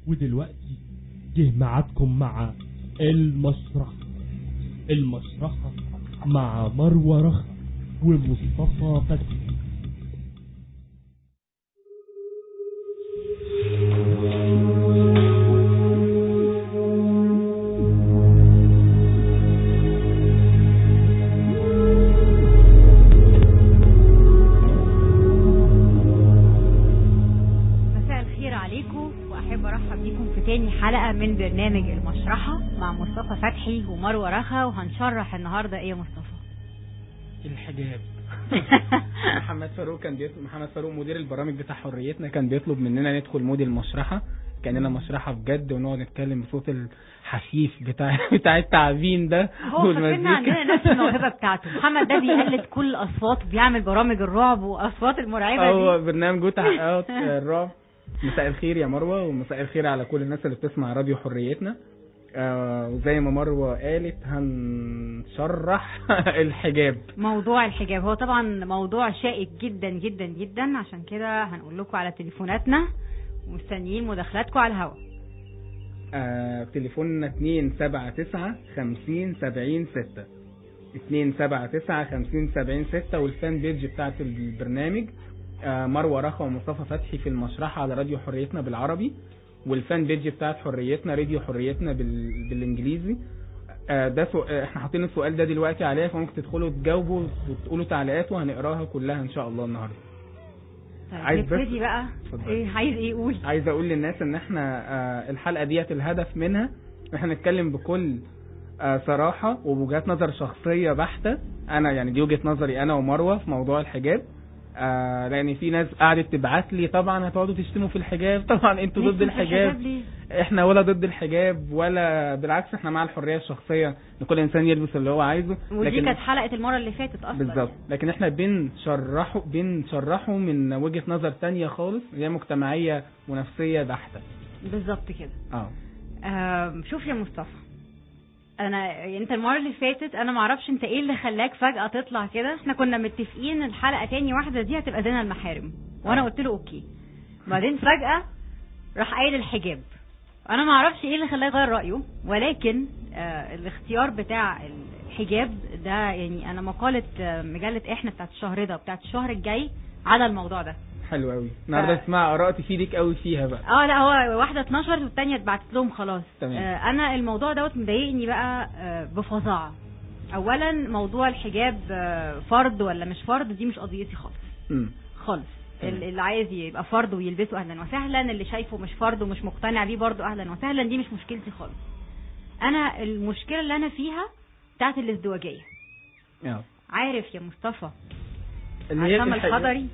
ودلوقتي جه ميعادكم مع المسرح المسرحة مع مروة رخا ومصطفى فتحي مساء الخير عليكم واحب ارحب بيكم في تاني حلقه من برنامج المشرحه مع مصطفى فتحي ومروه رخا وهنشرح النهارده ايه يا مصطفى الحجاب محمد فاروق كان بيطلب محمد فاروق مدير البرامج بتاع حريتنا كان بيطلب مننا ندخل مود المشرحه كاننا مشرحه بجد ونقعد نتكلم بصوت الحسيف بتاع بتاع التعبين ده هو فاكرنا عندنا نفس الموهبه بتاعته محمد ده بيقلد كل الاصوات بيعمل برامج الرعب واصوات المرعبه هو دي برنامج تحقيقات الرعب مساء الخير يا مروه ومساء الخير على كل الناس اللي بتسمع راديو حريتنا آه وزي ما مروه قالت هنشرح الحجاب موضوع الحجاب هو طبعا موضوع شائك جدا جدا جدا عشان كده هنقول لكم على تليفوناتنا ومستنيين مداخلاتكم على الهواء آه تليفوننا 279 50 70 6 279 50 70 6 والفان بيج بتاعت البرنامج آه مروه رخا ومصطفى فتحي في المشرحه على راديو حريتنا بالعربي والفان بيج بتاعت حريتنا راديو حريتنا بال... بالانجليزي آه ده سو... آه احنا حاطين السؤال ده دلوقتي عليه فممكن تدخلوا تجاوبوا وتقولوا تعليقات وهنقراها كلها ان شاء الله النهارده عايز طيب بس- نبتدي بقى اتفضل. ايه عايز ايه قول عايز اقول للناس ان احنا آه، الحلقه ديت الهدف منها ان احنا نتكلم بكل آه، صراحه وبوجهات نظر شخصيه بحته انا يعني دي وجهه نظري انا ومروه في موضوع الحجاب آه لان في ناس قعدت تبعت لي طبعا هتقعدوا تشتموا في الحجاب طبعا انتوا ضد نفسي في الحجاب ليه؟ احنا ولا ضد الحجاب ولا بالعكس احنا مع الحريه الشخصيه ان كل انسان يلبس اللي هو عايزه ودي كانت حلقه المره اللي فاتت اصلا بالظبط لكن احنا بنشرحه بنشرحه من وجهة نظر تانية خالص اللي هي مجتمعية ونفسية بحتة بالظبط كده اه آم، شوف يا مصطفى انا انت المره اللي فاتت انا ما اعرفش انت ايه اللي خلاك فجاه تطلع كده احنا كنا متفقين الحلقه تاني واحده دي هتبقى زينه المحارم وانا آه. قلت له اوكي بعدين فجاه راح قايل الحجاب انا ما اعرفش ايه اللي خلاه يغير رايه ولكن آه الاختيار بتاع الحجاب ده يعني انا مقاله آه، مجله احنا بتاعت الشهر ده بتاعت الشهر الجاي على الموضوع ده حلو قوي النهارده ف- اسمع اراء تفيدك قوي فيها بقى اه لا هو واحده اتنشرت والتانيه اتبعتت لهم خلاص تمام. آه انا الموضوع دوت مضايقني بقى آه بفظاعه اولا موضوع الحجاب آه فرض ولا مش فرض دي مش قضيتي خالص امم خالص تمام. ال- اللي عايز يبقى فرض ويلبسه اهلا وسهلا اللي شايفه مش فرض ومش مقتنع بيه برضه اهلا وسهلا دي مش مشكلتي خالص انا المشكله اللي انا فيها بتاعت الازدواجيه اه عارف يا مصطفى اللي هي عصام الحجاب. الحضري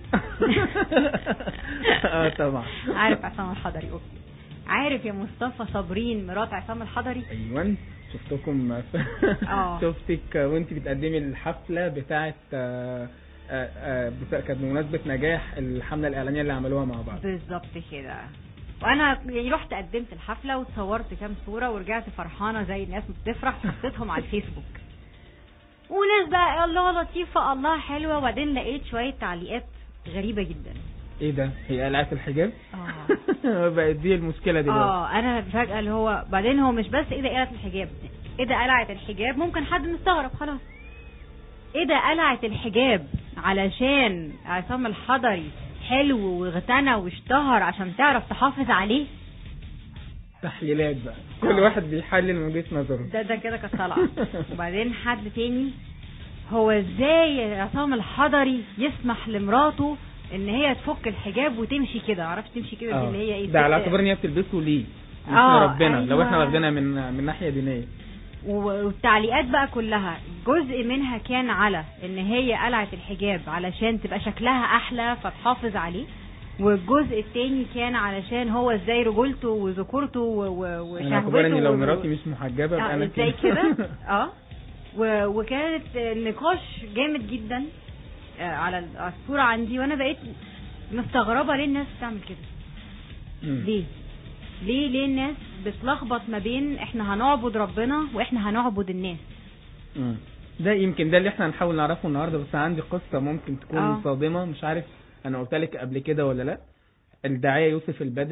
اه طبعا عارف عصام الحضري اوكي عارف يا مصطفى صابرين مرات عصام الحضري ايوه شفتكم آه. شفتك وانت بتقدمي الحفله بتاعه آه، آه، آه، بتا- كانت بمناسبه نجاح الحمله الاعلانيه اللي عملوها مع بعض بالظبط كده وانا يعني رحت قدمت الحفله وتصورت كام صوره ورجعت فرحانه زي الناس ما بتفرح وحطيتهم على الفيسبوك وناس بقى الله لطيفه الله حلوه وبعدين لقيت شويه تعليقات غريبه جدا ايه ده هي قلعت الحجاب اه بقت دي المشكله دلوقتي اه انا فجاه اللي هو بعدين هو مش بس ايه ده قلعت الحجاب ايه ده قلعت الحجاب ممكن حد مستغرب خلاص ايه ده قلعت الحجاب علشان عصام الحضري حلو واغتنى واشتهر عشان تعرف تحافظ عليه تحليلات بقى كل واحد بيحلل من وجهه نظره ده ده كده كانت طالعه وبعدين حد تاني هو ازاي عصام الحضري يسمح لمراته ان هي تفك الحجاب وتمشي كده معرفش تمشي كده دي آه. اللي هي ايه ده على ست- اعتبار ان هي بتلبسه ليه مش آه، ربنا لو احنا أيوة. واخدينها من من ناحيه دينيه والتعليقات بقى كلها جزء منها كان على ان هي قلعت الحجاب علشان تبقى شكلها احلى فتحافظ عليه والجزء التاني كان علشان هو ازاي رجولته وذكورته و- و- انا اعتبار وشهوته ان لو و- مراتي مش محجبه يبقى آه، انا ازاي كده اه و- وكانت نقاش جامد جدا آه، على ال- على الصوره عندي وانا بقيت مستغربه ليه الناس بتعمل كده مم. ليه ليه ليه الناس بتلخبط ما بين احنا هنعبد ربنا واحنا هنعبد الناس مم. ده يمكن ده اللي احنا هنحاول نعرفه النهارده بس عندي قصه ممكن تكون آه. صادمه مش عارف انا قلت لك قبل كده ولا لا الداعيه يوسف البدري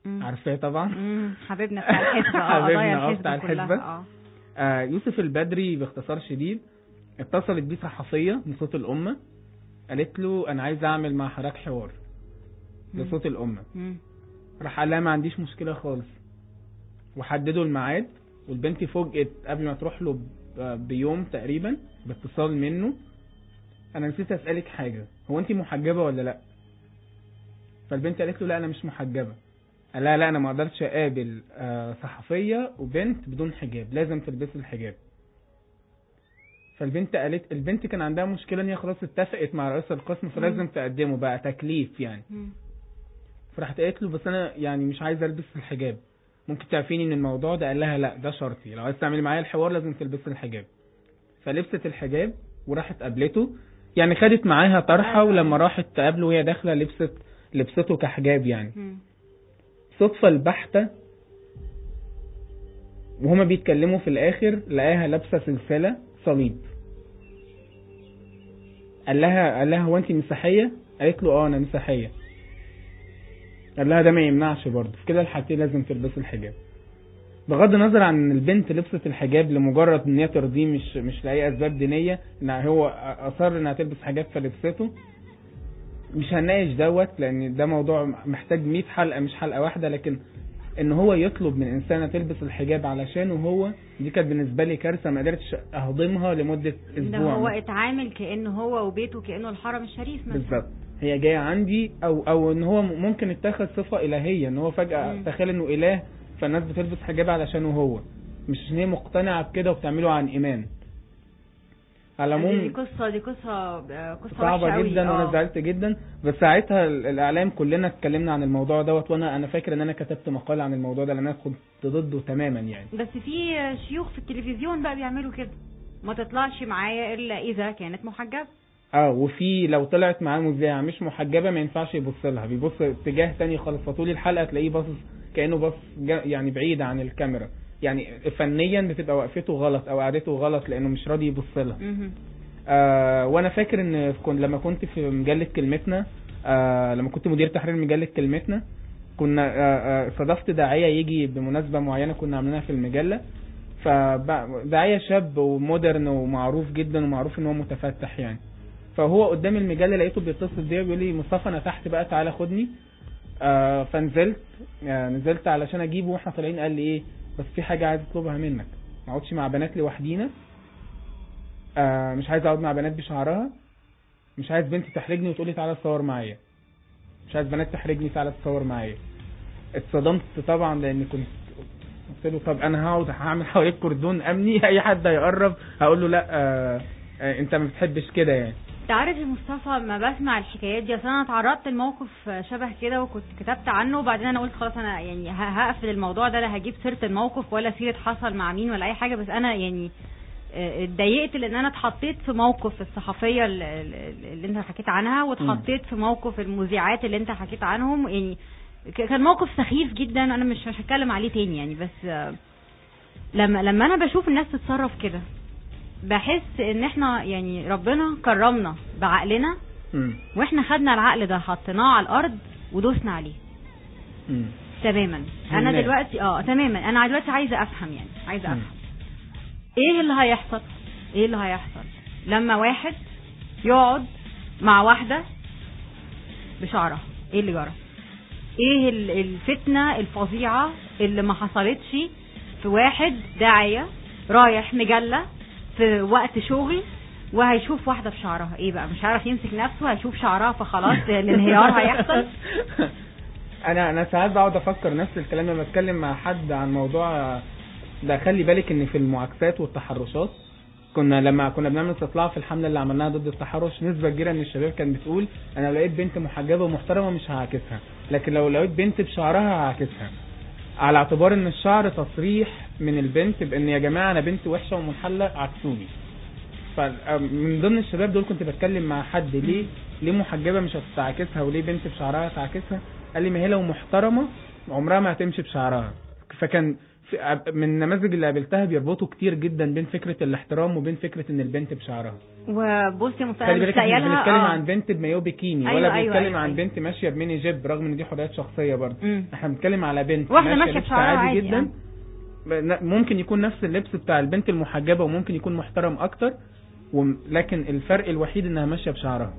مم. عارفاه طبعا مم. حبيبنا بتاع الحسبة اه حبيبنا، قضايا اه، الحسبة بتاع كلها الحسبة. اه آه يوسف البدري باختصار شديد اتصلت بيه صحفية من صوت الأمة قالت له أنا عايز أعمل مع حضرتك حوار مم. لصوت الأمة مم. راح قال لها ما عنديش مشكلة خالص وحددوا الميعاد والبنت فوجئت قبل ما تروح له ب- بيوم تقريبا باتصال منه انا نسيت اسالك حاجه هو انت محجبه ولا لا فالبنت قالت له لا انا مش محجبه قال لها لا انا ما اقدرش اقابل آه، صحفيه وبنت بدون حجاب لازم تلبسي الحجاب فالبنت قالت البنت كان عندها مشكله ان هي خلاص اتفقت مع رئيس القسم فلازم تقدمه بقى تكليف يعني مم. فراحت قالت له بس انا يعني مش عايزه البس الحجاب ممكن تعرفيني من الموضوع ده قال لها لا ده شرطي لو عايز تعملي معايا الحوار لازم تلبسي الحجاب فلبست الحجاب وراحت قابلته يعني خدت معاها طرحه أيوة. ولما راحت تقابله وهي داخله لبست لبسته كحجاب يعني مم. صدفه البحته وهما بيتكلموا في الاخر لقاها لابسه سلسله صليب قال لها قال لها هو انت مسيحيه قالت له اه انا مسيحيه قال لها ده ما يمنعش برضه في كده الحالتين لازم تلبسي الحجاب بغض النظر عن ان البنت لبست الحجاب لمجرد ان هي ترضيه مش مش لاي اسباب دينيه ان هو اصر انها تلبس حجاب فلبسته مش هنناقش دوت لان ده موضوع محتاج 100 حلقه مش حلقه واحده لكن ان هو يطلب من انسانه تلبس الحجاب علشانه هو دي كانت بالنسبه لي كارثه ما قدرتش اهضمها لمده ده اسبوع هو مثلاً. اتعامل كانه هو وبيته كانه الحرم الشريف مثلا بالظبط هي جايه عندي او او ان هو ممكن اتخذ صفه الهيه ان هو فجاه مم. تخيل انه اله فالناس بتلبس حجاب علشانه هو مش عشان هي مقتنعه بكده وبتعمله عن ايمان على دي العموم قصه دي قصه آه، قصه وحشة صعبه قوي. جدا وانا آه. زعلت جدا بس ساعتها ال- الاعلام كلنا اتكلمنا عن الموضوع دوت وانا انا فاكر ان انا كتبت مقال عن الموضوع ده لان انا كنت ضده تماما يعني بس في شيوخ في التلفزيون بقى بيعملوا كده ما تطلعش معايا الا اذا كانت محجبه اه وفي لو طلعت معاه مذيعه مش محجبه ما ينفعش يبص لها بيبص اتجاه تاني خالص فطول الحلقه تلاقيه باصص كانه باص جا- يعني بعيد عن الكاميرا يعني فنيا بتبقى وقفته غلط او قعدته غلط لانه مش راضي يبص لها مهم. آه وانا فاكر ان كنت لما كنت في مجله كلمتنا آه لما كنت مدير تحرير مجله كلمتنا كنا آه آه استضفت داعيه يجي بمناسبه معينه كنا عاملينها في المجله فداعيه شاب ومودرن ومعروف جدا ومعروف ان هو متفتح يعني فهو قدام المجله لقيته بيتصل بيا بيقول لي مصطفى انا تحت بقى تعالى خدني آه فنزلت آه نزلت علشان اجيبه واحنا طالعين قال لي ايه بس في حاجه عايز اطلبها منك ما اقعدش مع بنات لوحدينا آه مش عايز اقعد مع بنات بشعرها مش عايز بنت تحرجني وتقول لي تعالى تصور معايا مش عايز بنات تحرجني تعالى تصور معايا اتصدمت طبعا لان كنت قلت له طب انا هقعد هعمل حواليك كردون امني اي حد هيقرب هقول له لا آه آه انت ما بتحبش كده يعني انت عارف يا مصطفى لما بسمع الحكايات دي اصل انا اتعرضت لموقف شبه كده وكنت كتبت عنه وبعدين انا قلت خلاص انا يعني ه- هقفل الموضوع ده لا هجيب سيره الموقف ولا سيره حصل مع مين ولا اي حاجه بس انا يعني اه، اتضايقت لان انا اتحطيت في موقف الصحفيه ال- ال- اللي انت حكيت عنها واتحطيت في موقف المذيعات اللي انت حكيت عنهم يعني ك- كان موقف سخيف جدا انا مش مش هتكلم عليه تاني يعني بس اه، لما لما انا بشوف الناس تتصرف كده بحس ان احنا يعني ربنا كرمنا بعقلنا مم. واحنا خدنا العقل ده حطيناه على الارض ودوسنا عليه مم. تماما انا هناك. دلوقتي اه تماما انا دلوقتي عايزه افهم يعني عايزه مم. افهم ايه اللي هيحصل ايه اللي هيحصل لما واحد يقعد مع واحده بشعرها ايه اللي جرى ايه ال- الفتنه الفظيعه اللي ما حصلتش في واحد داعيه رايح مجله في وقت شغل وهيشوف واحده بشعرها ايه بقى مش عارف يمسك نفسه هيشوف شعرها فخلاص الانهيار هيحصل انا انا ساعات بقعد افكر نفس الكلام لما اتكلم مع حد عن موضوع ده خلي بالك ان في المعاكسات والتحرشات كنا لما كنا بنعمل استطلاع في الحمله اللي عملناها ضد التحرش نسبه كبيره من الشباب كانت بتقول انا لو لقيت بنت محجبه ومحترمه مش هعاكسها لكن لو لقيت بنت بشعرها هعاكسها على اعتبار ان الشعر تصريح من البنت بان يا جماعه انا بنت وحشه ومنحله عكسوني فمن ضمن الشباب دول كنت بتكلم مع حد ليه ليه محجبه مش هتعاكسها وليه بنت بشعرها هتعاكسها قال لي ما هي لو محترمه عمرها ما هتمشي بشعرها فكان في من النماذج اللي قابلتها بيربطوا كتير جدا بين فكره الاحترام وبين فكره ان البنت بشعرها وبص يا مستر خلي أنا بالك مش احنا لاقيه مش لها بنتكلم آه. عن بنت بمايو بيكيني أيوة، ولا أيوة، بنتكلم أيوة، عن أيوة. بنت ماشيه بميني جيب رغم ان دي حريات شخصيه برضه مم. احنا بنتكلم على بنت واحدة ماشية لبس بشعرها عادي عادي، جدا ممكن يكون نفس اللبس بتاع البنت المحجبه وممكن يكون محترم اكتر وم- لكن الفرق الوحيد انها ماشيه بشعرها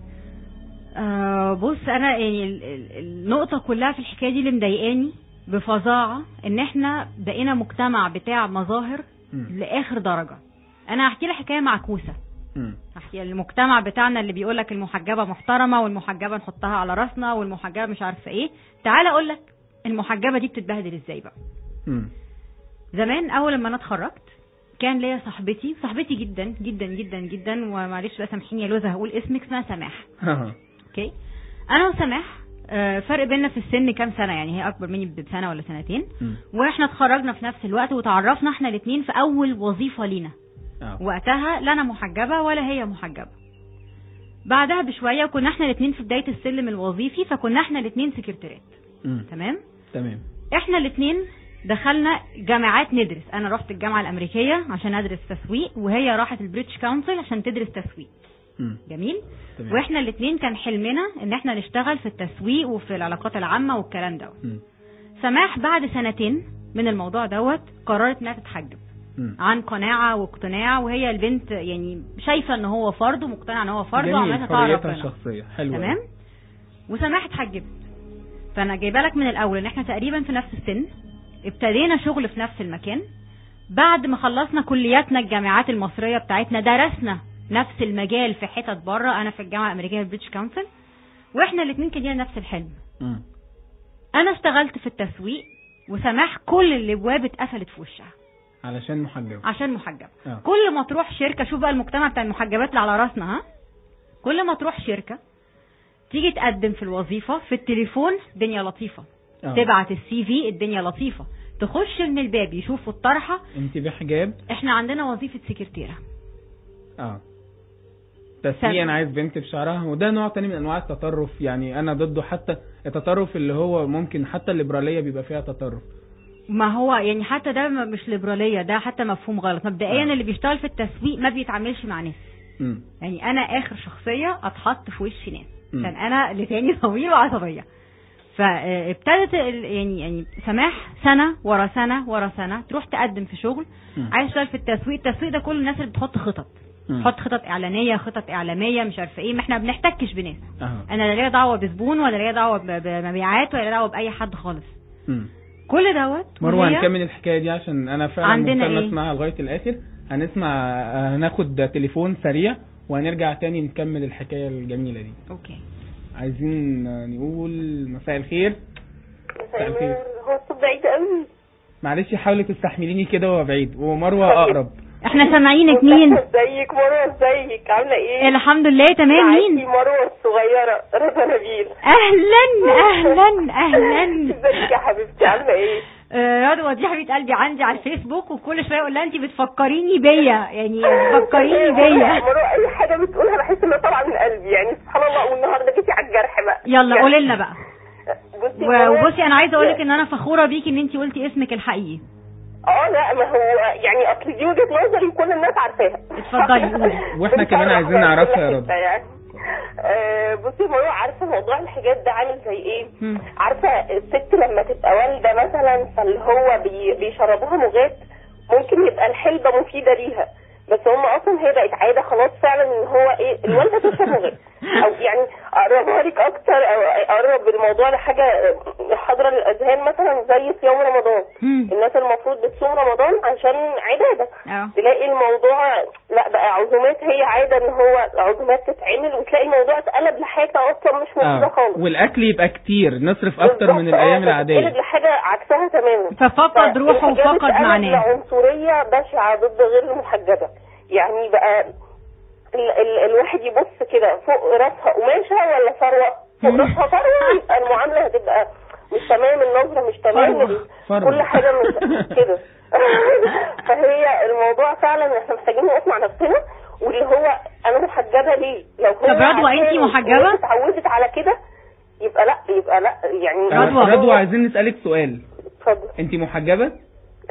آه بص انا يعني ال- ال- النقطه كلها في الحكايه دي اللي مضايقاني بفظاعه ان احنا بقينا مجتمع بتاع مظاهر مم. لاخر درجه انا هحكي لك حكايه معكوسه مم. هحكي المجتمع بتاعنا اللي بيقول لك المحجبه محترمه والمحجبه نحطها على راسنا والمحجبه مش عارفه ايه تعال اقول لك المحجبه دي بتتبهدل ازاي بقى مم. زمان اول لما انا اتخرجت كان ليا صاحبتي صاحبتي جدا جدا جدا جدا ومعلش بقى سامحيني يا لوزه هقول اسمك اسمها سماح اوكي انا وسماح آه، فرق بيننا في السن كام سنه يعني هي اكبر مني بسنه ولا سنتين مم. واحنا اتخرجنا في نفس الوقت وتعرفنا احنا الاثنين في اول وظيفه لينا آه. وقتها لا انا محجبه ولا هي محجبه بعدها بشويه وكنا احنا الاثنين في بدايه السلم الوظيفي فكنا احنا الاثنين سكرتيرات مم. تمام تمام احنا الاثنين دخلنا جامعات ندرس انا رحت الجامعه الامريكيه عشان ادرس تسويق وهي راحت البريتش كونسل عشان تدرس تسويق مم. جميل تمام. واحنا الاثنين كان حلمنا ان احنا نشتغل في التسويق وفي العلاقات العامه والكلام ده مم. سماح بعد سنتين من الموضوع دوت قررت انها تتحجب مم. عن قناعه واقتناع وهي البنت يعني شايفه ان هو فرد ومقتنعه ان هو فرد جميل وعمالة تعرف حريتها ربنا الشخصيه حلوه تمام وسماح اتحجبت فانا جايبه لك من الاول ان احنا تقريبا في نفس السن ابتدينا شغل في نفس المكان بعد ما خلصنا كلياتنا الجامعات المصريه بتاعتنا درسنا نفس المجال في حتت بره انا في الجامعه الامريكيه في بريتش كونسل واحنا الاثنين كان لنا نفس الحلم مم. انا اشتغلت في التسويق وسماح كل الابواب اتقفلت في وشها علشان محجبه عشان محجبه آه. كل ما تروح شركه شوف بقى المجتمع بتاع المحجبات اللي على راسنا ها كل ما تروح شركه تيجي تقدم في الوظيفه في التليفون الدنيا لطيفه آه. تبعت السي في الدنيا لطيفه تخش من الباب يشوفوا الطرحه انت بحجاب احنا عندنا وظيفه سكرتيره اه تسويق انا عايز بنت بشعرها وده نوع تاني من انواع التطرف يعني انا ضده حتى التطرف اللي هو ممكن حتى الليبراليه بيبقى فيها تطرف ما هو يعني حتى ده م- مش ليبراليه ده حتى مفهوم غلط مبدئيا آه. اللي بيشتغل في التسويق ما بيتعاملش مع ناس مم. يعني انا اخر شخصيه اتحط في وش ناس مم. عشان انا لساني طويل وعصبيه فابتدت ال- يعني يعني سماح سنه ورا سنه ورا سنه تروح تقدم في شغل مم. عايز تشتغل في التسويق التسويق ده كل الناس اللي بتحط خطط مم. تحط خطط اعلانيه خطط اعلاميه مش عارفه ايه ما احنا بنحتكش بناس اها انا لا ليا دعوه بزبون ولا ليا دعوه ب- بمبيعات ولا ليا دعوه باي حد خالص مم. كل دوت مروه وهي- هنكمل الحكايه دي عشان انا فعلا عندنا مهتم إيه؟ اسمعها لغايه الاخر هنسمع آه، هناخد تليفون سريع وهنرجع تاني نكمل الحكايه الجميله دي اوكي عايزين آه، نقول مساء الخير مساء الخير هو الصوت بعيد قوي معلش حاولي تستحمليني كده وهو بعيد ومروه اقرب احنا سامعينك مين ازيك مروه ازيك عامله ايه الحمد لله تمام معاكي مين مروه الصغيره رضا نبيل اهلا اهلا اهلا ازيك يا حبيبتي عامله ايه آه، رضوى دي حبيبه قلبي عندي على الفيسبوك وكل شويه اقول لها انت بتفكريني بيا يعني بتفكريني بيا مروه اي حاجه بتقولها بحس انها طالعه من قلبي يعني سبحان الله والنهارده جيتي على الجرح بقى يلا يعني قولي لنا بقى بصي و- مروة، وبصي انا عايزه اقول لك ان انا فخوره بيكي ان انت قلتي اسمك الحقيقي اه لا ما هو يعني اصل دي وجهه نظري وكل الناس عارفاها اتفضلي قولي. واحنا كمان عايزين نعرفها يا رضا. يعني آه، بصي مروه عارفه موضوع الحجاب ده عامل زي ايه مم. عارفه الست لما تبقى والده مثلا فاللي هو بي بيشربوها مغات ممكن يبقى الحلبه مفيده ليها بس هم اصلا هي بقت عاده خلاص فعلا ان هو ايه الوالده تشرب مغات او يعني اقربها لك اكتر او اقرب الموضوع لحاجه حاضره للاذهان مثلا زي صيام رمضان مم. الناس المفروض بتصوم رمضان عشان عباده اه تلاقي الموضوع لا بقى عزومات هي عاده ان هو عزومات تتعمل وتلاقي الموضوع اتقلب لحاجه اصلا مش موجوده اه خالص والاكل يبقى كتير نصرف اكتر من بالظبط، الايام اه، العاديه بتتقلب لحاجه عكسها تماما ففقد روحه فالحجاب وفقد اتقلب معناه لعنصريه بشعه ضد غير المحجبه يعني بقى ال ال الواحد يبص كده فوق راسها قماشه ولا ثروه فوق راسها ثروه يبقى المعامله هتبقى مش تمام النظره مش تمام فروة. فروة. كل حاجه مش كده فهي الموضوع فعلا احنا محتاجين نقف مع نفسنا واللي هو انا محجبه ليه لو هو طب رضوى، عشان انتي محجبة؟ الناس اتعودت على كده يبقى لا يبقى لا يعني رضوى. رضوى عايزين نسالك سؤال اتفضل انت محجبه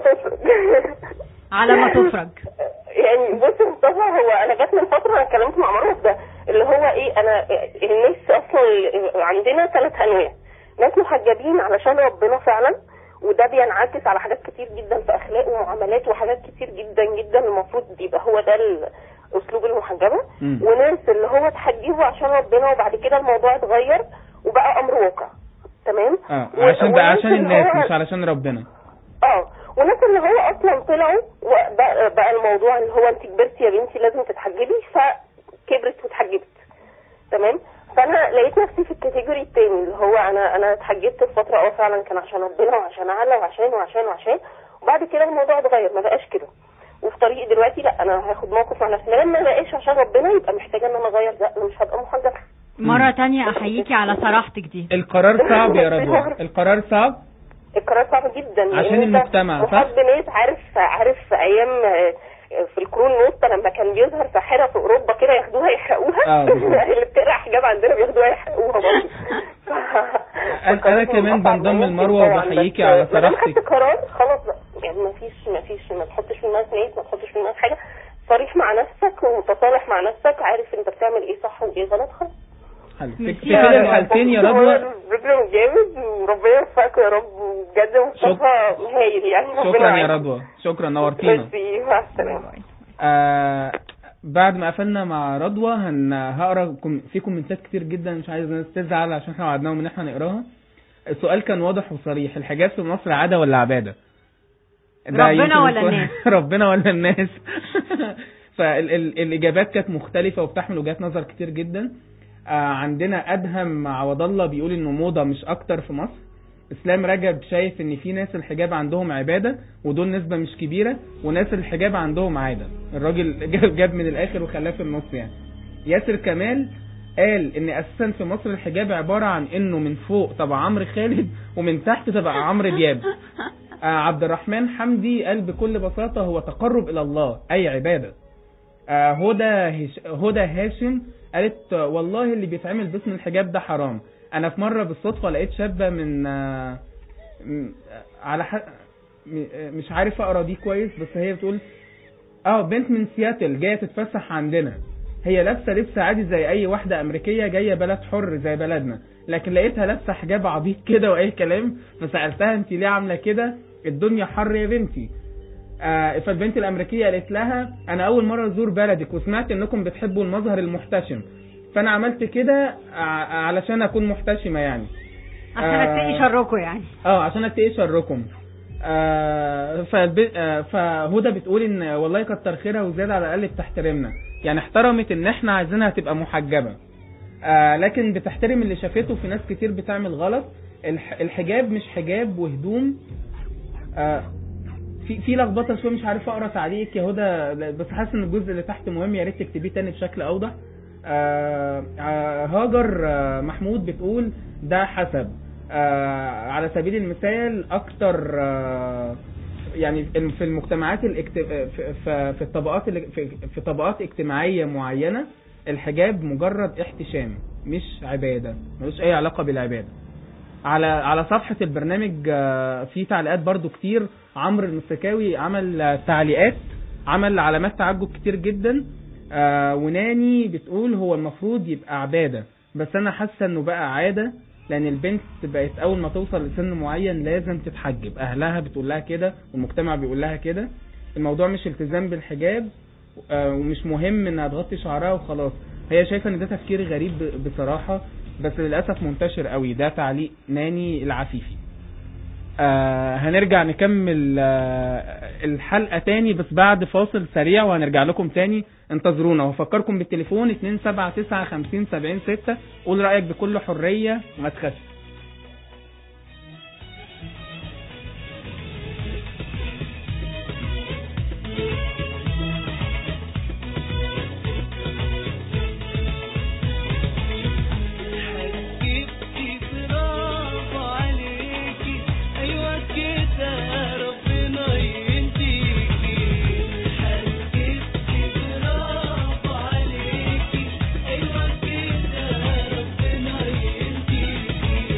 تفرج على ما تفرج يعني بص يا مصطفى هو انا جات من فتره انا اتكلمت مع مروه في ده اللي هو ايه انا الناس اصلا عندنا ثلاث انواع ناس محجبين علشان ربنا فعلا وده بينعكس على حاجات كتير جدا في اخلاق ومعاملات وحاجات كتير جدا جدا المفروض يبقى هو ده ال- اسلوب المحجبه مم. وناس اللي هو اتحجبوا عشان ربنا وبعد كده الموضوع اتغير وبقى امر واقع تمام اه و- عشان بقى وناس عشان اللي الناس هو- مش علشان ربنا اه وناس اللي هو اصلا طلعوا وبقى بقى الموضوع اللي هو انت كبرتي يا بنتي لازم تتحجبي فكبرت واتحجبت تمام فانا لقيت نفسي في الكاتيجوري التاني اللي هو انا انا اتحجبت في فتره اه فعلا كان عشان ربنا وعشان اعلى وعشان وعشان وعشان وبعد كده الموضوع اتغير ما بقاش كده وفي طريقي دلوقتي لا انا هاخد موقف مع نفسي لما ما بقاش عشان ربنا يبقى محتاجه ان انا اغير ده انا مش هبقى محجبه مرة تانية احييكي على صراحتك دي القرار صعب يا رضوى القرار صعب القرار صعب جدا لأن عشان أنت المجتمع، صح؟ محب ناس عارف عارف في ايام آه، في القرون الوسطى لما كان بيظهر ساحره في اوروبا كده ياخدوها يحرقوها آه، بالظبط. اللي بتقرا حجاب عندنا بياخدوها يحرقوها برضه ف- أنا- أنا كمان بنضم لمروة طبعاً، وبحييكي بس على ما دام صراحتك. خدت قرار خلاص بقى يعني ما فيش ما فيش ما تحطش في دماغك ناس ما تحطش في دماغك حاجه صريح مع نفسك ومتصالح مع نفسك عارف انت بتعمل ايه صح وايه غلط خلاص حلو في ميرسي في يا كلا رضوى. الحالتين يا هو رضوى الفيديو جامد وربنا يوفقك يا رب وبجد مصطفى هايل يعني ربنا شكرا يا يعينك. رضوى شكرا نورتينا ميرسي مع السلامه آه بعد ما قفلنا مع رضوى هن هقرا كم... في كومنتات كتير جدا مش عايز الناس تزعل عشان احنا وعدناهم ان احنا نقراها السؤال كان واضح وصريح الحجاب في مصر عاده ولا عباده ده ربنا يمكن ولا يكون- الناس؟ ربنا ولا الناس فالاجابات كانت مختلفه وبتحمل وجهات نظر كتير جدا آه عندنا ادهم عوض الله بيقول انه موضه مش اكتر في مصر اسلام رجب شايف ان في ناس الحجاب عندهم عباده ودول نسبه مش كبيره وناس الحجاب عندهم عاده الراجل جاب جاب من الاخر وخلاه في النص يعني ياسر كمال قال ان اساسا في مصر الحجاب عباره عن انه من فوق تبع عمرو خالد ومن تحت تبع عمرو دياب آه عبد الرحمن حمدي قال بكل بساطه هو تقرب الى الله اي عباده آه هدى هش... هدى هاشم قالت آه، والله اللي بيتعمل باسم الحجاب ده حرام انا في مره بالصدفه لقيت شابه من آه، م- آه، على ح... م- آه، مش عارف اقرا دي كويس بس هي بتقول اه بنت من سياتل جايه تتفسح عندنا هي لابسه لبس عادي زي اي واحده امريكيه جايه بلد حر زي بلدنا لكن لقيتها لابسه حجاب عبيط كده واي كلام فسالتها انت ليه عامله كده الدنيا حر يا بنتي آه فالبنت الامريكيه قالت لها انا اول مره ازور بلدك وسمعت انكم بتحبوا المظهر المحتشم فانا عملت كده ع- علشان اكون محتشمه يعني عشان آه. اتقي شركم يعني اه عشان اتقي شركم آه فالب... آه فهدى بتقول ان والله كتر خيرها وزيادة على الاقل بتحترمنا يعني احترمت ان احنا عايزينها تبقى محجبه آه لكن بتحترم اللي شافته في ناس كتير بتعمل غلط الح... الحجاب مش حجاب وهدوم آه في في لخبطه شويه مش عارف اقرا تعليقك يا هدى بس حاسس ان الجزء اللي تحت مهم يا ريت تكتبيه تاني بشكل اوضح آه آه هاجر آه محمود بتقول ده حسب آه على سبيل المثال اكتر آه يعني في المجتمعات الاكت... في, في, في الطبقات اللي- في, في طبقات اجتماعيه معينه الحجاب مجرد احتشام مش عباده ملوش اي علاقه بالعباده على على صفحة البرنامج آه، في تعليقات برضو كتير عمرو المسكاوي عمل آه، تعليقات عمل علامات تعجب كتير جدا آه، وناني بتقول هو المفروض يبقى عبادة بس انا حاسة انه بقى عادة لان البنت بقت اول ما توصل لسن معين لازم تتحجب اهلها بتقول لها كده والمجتمع بيقول لها كده الموضوع مش التزام بالحجاب آه، ومش مهم انها تغطي شعرها وخلاص هي شايفه ان ده تفكير غريب ب- بصراحه بس للاسف منتشر قوي ده تعليق ناني العفيفي آه هنرجع نكمل آه الحلقة تاني بس بعد فاصل سريع وهنرجع لكم تاني انتظرونا وهفكركم بالتليفون 279 50 70 6 قول رأيك بكل حرية وما تخافش حبيبتي برافو عليكي ايوه كده ربنا يهديكي حبيبتي برافو عليكي ايوه كده ربنا يهديكي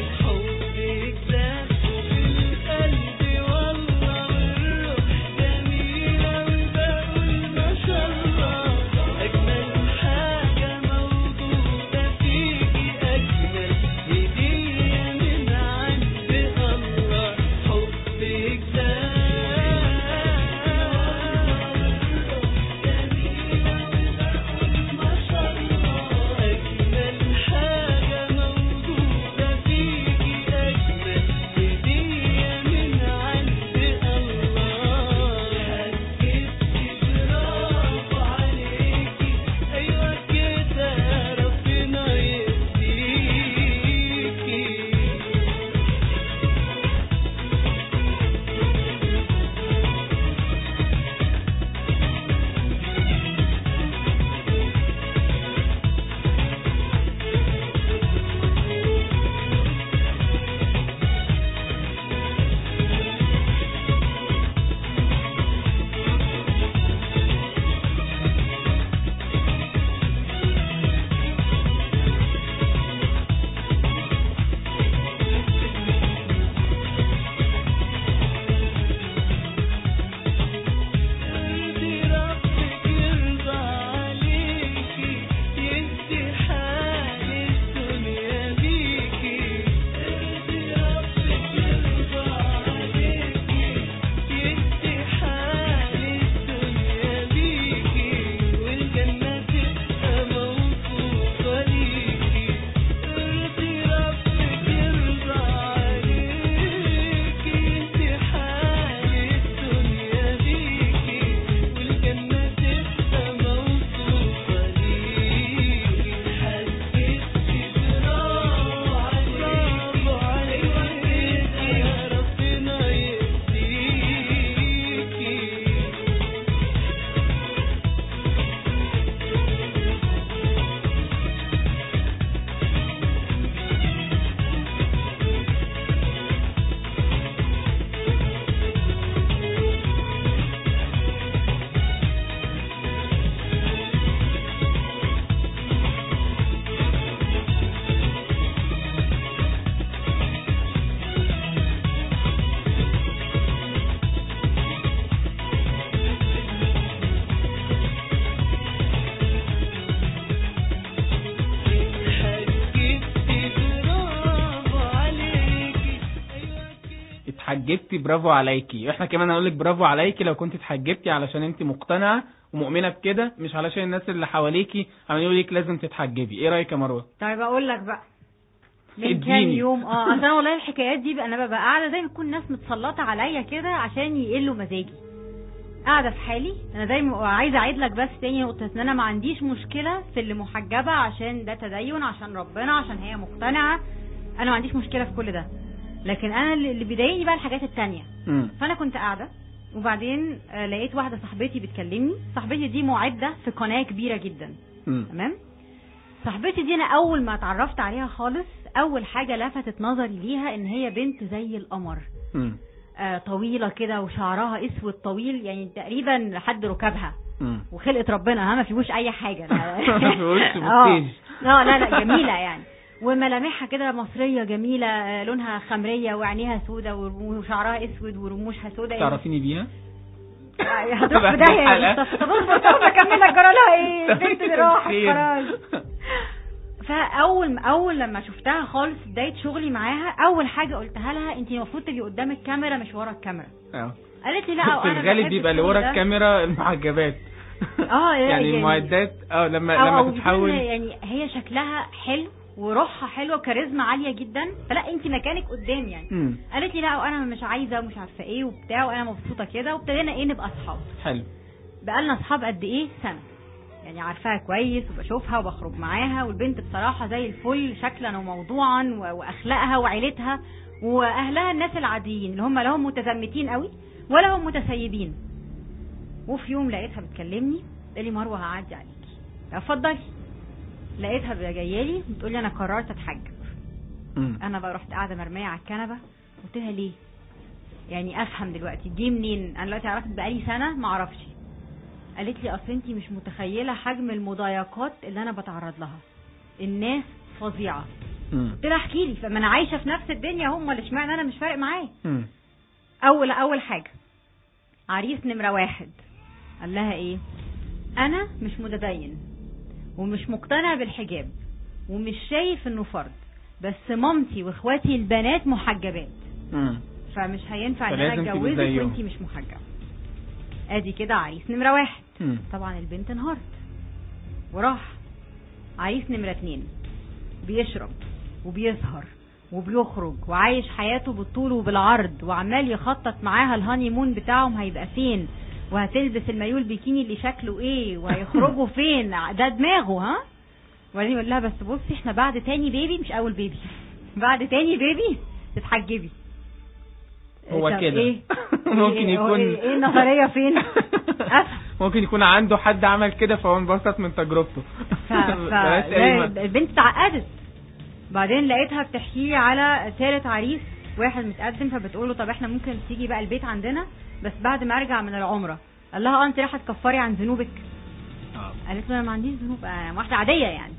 اتحجبتي برافو عليكي احنا كمان هنقول لك برافو عليكي لو كنت اتحجبتي علشان انت مقتنعه ومؤمنه بكده مش علشان الناس اللي حواليكي عمالين يقولوا لك لازم تتحجبي ايه رايك يا مروه طيب اقول لك بقى من كام اديني. يوم اه اصل انا والله الحكايات دي بقى انا ببقى قاعده زي ما تكون ناس متسلطه عليا كده عشان يقلوا مزاجي قاعده في حالي انا دايما ببقى عايزه اعيد لك بس تاني نقطه ان انا ما عنديش مشكله في اللي محجبه عشان ده تدين عشان ربنا عشان هي مقتنعه انا ما عنديش مشكله في كل ده لكن انا اللي اللي بيضايقني بقى الحاجات التانية امم فانا كنت قاعده وبعدين آه، لقيت واحده صاحبتي بتكلمني صاحبتي دي معده في قناه كبيره جدا امم تمام صاحبتي دي انا اول ما اتعرفت عليها خالص اول حاجه لفتت نظري ليها ان هي بنت زي القمر امم آه طويله كده وشعرها اسود طويل يعني تقريبا لحد ركبها امم وخلقه ربنا ها ما فيهوش اي حاجه لا ما فيهوش اه بوستيج. اه لا لا جميله يعني وملامحها كده مصريه جميله آه، لونها خمريه وعينيها سودة وشعرها اسود ورموشها سودة يعني تعرفيني بيها هتروح في داهيه يا مصطفى طب اصبر طب اكمل لك جرى لها ايه البنت دي راحت خير. خلاص فاول اول لما شفتها خالص بدايه شغلي معاها اول حاجه قلتها لها انت المفروض تبقي قدام الكاميرا مش ورا الكاميرا اه. قالت لي لا في انا الغالب بحب بيبقى اللي الشغل ورا ده. الكاميرا المحجبات اه يعني يعني المعدات اه لما أو لما أو تتحول يكون يعني هي شكلها حلو وروحها حلوه وكاريزما عاليه جدا فلا انت مكانك قدام يعني امم قالت لي لا وانا مش عايزه ومش عارفه ايه وبتاع وانا مبسوطه كده وابتدينا ايه نبقى اصحاب حلو بقالنا اصحاب قد ايه سنه يعني عارفاها كويس وبشوفها وبخرج معاها والبنت بصراحه زي الفل شكلا وموضوعا و- واخلاقها وعيلتها واهلها الناس العاديين اللي هم لا هم متزمتين قوي ولا هم متسيبين وفي يوم لقيتها بتكلمني قالت لي مروه هعدي عليكي اتفضلي لقيتها جايه لي بتقول لي انا قررت اتحجب امم انا بقى رحت قاعده مرميه على الكنبه قلت لها ليه يعني افهم دلوقتي دي منين انا دلوقتي عرفت بقالي سنه ما اعرفش قالت لي اصل انت مش متخيله حجم المضايقات اللي انا بتعرض لها الناس فظيعه امم قلت لها احكي لي فما انا عايشه في نفس الدنيا هم اللي اشمعنى انا مش فارق معايا امم اول اول حاجه عريس نمره واحد قال لها ايه انا مش متدين ومش مقتنع بالحجاب ومش شايف انه فرض بس مامتي واخواتي البنات محجبات امم فمش هينفع ان انا فلازم تبقي اتجوزك زيهم. وانتي مش محجبه ادي كده عريس نمره واحد امم طبعا البنت انهارت وراح عريس نمرة اتنين بيشرب وبيسهر وبيخرج وعايش حياته بالطول وبالعرض وعمال يخطط معاها الهاني مون بتاعهم هيبقى فين وهتلبس المايو البيكيني اللي شكله ايه وهيخرجوا فين ده دماغه ها وبعدين يقول لها بس بصي احنا بعد تاني بيبي مش اول بيبي بعد تاني بيبي تتحجبي هو طب كده ايه ممكن إيه- يكون ايه إيه النظريه فين أفهم. ممكن يكون عنده حد عمل كده فهو انبسط من تجربته ف... ف... بلاش أي ده- البنت اتعقدت بعدين لقيتها بتحكي لي على ثالث عريس واحد متقدم فبتقول له طب احنا ممكن تيجي بقى البيت عندنا بس بعد ما ارجع من العمره قال لها اه انت رايحه تكفري عن ذنوبك آه. قالت له انا ما عنديش ذنوب انا واحده عاديه يعني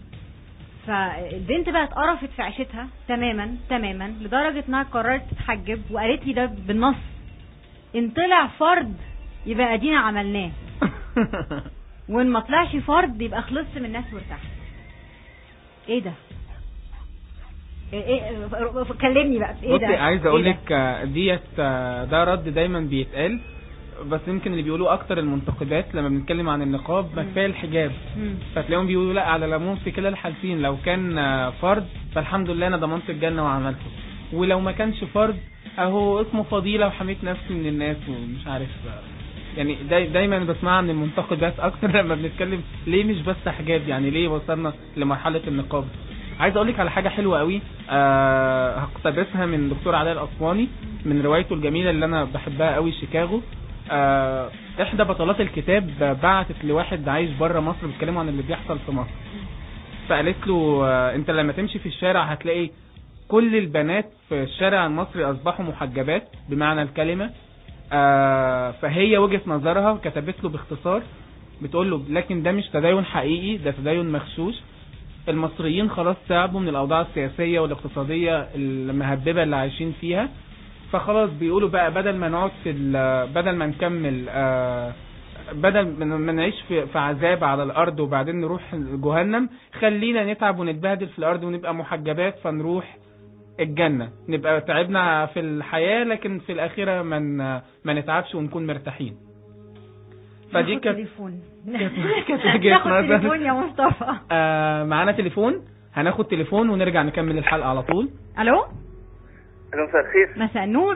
فالبنت بقى اتقرفت في عيشتها تماما تماما لدرجه انها قررت تتحجب وقالت لي ده بالنص ان طلع فرض يبقى ادينا عملناه وان ما طلعش فرض يبقى خلصت من الناس وارتحت ايه ده ايه ايه كلمني بقى ايه ده بصي عايز اقول إيه ده؟ لك آه، ديت آه، ده رد دايما بيتقال بس يمكن اللي بيقولوه اكتر المنتقدات لما بنتكلم عن النقاب ما مم. كفايه الحجاب مم. فتلاقيهم بيقولوا لا على العموم في كلا الحالتين لو كان آه، فرض فالحمد لله انا ضمنت الجنه وعملته ولو ما كانش فرض اهو اسمه فضيله وحميت نفسي من الناس ومش عارف آه، يعني داي دايما بسمعها من المنتقدات اكتر لما بنتكلم ليه مش بس حجاب يعني ليه وصلنا لمرحله النقاب عايز اقول لك على حاجه حلوه قوي أه هقتبسها من دكتور علاء الاسواني من روايته الجميله اللي انا بحبها قوي شيكاغو أه احدى بطلات الكتاب بعتت لواحد عايش بره مصر بيتكلموا عن اللي بيحصل في مصر فقالت له آه، انت لما تمشي في الشارع هتلاقي كل البنات في الشارع المصري اصبحوا محجبات بمعنى الكلمه آه، فهي وجهه نظرها كتبت له باختصار بتقول له لكن ده مش تدين حقيقي ده تدين مغشوش المصريين خلاص تعبوا من الاوضاع السياسيه والاقتصاديه المهببه اللي عايشين فيها فخلاص بيقولوا بقى بدل ما نقعد في ال- بدل ما نكمل آه، بدل ما ما نعيش في في عذاب على الارض وبعدين نروح جهنم خلينا نتعب ونتبهدل في الارض ونبقى محجبات فنروح الجنة نبقى تعبنا في الحياة لكن في الآخرة ما ن- ما نتعبش ونكون مرتاحين فدي ناخد كانت تليفون كانت وجهة ناخد نظر. تليفون يا مصطفى آه معانا تليفون هناخد تليفون ونرجع نكمل الحلقة على طول الو الو مساء الخير مساء النور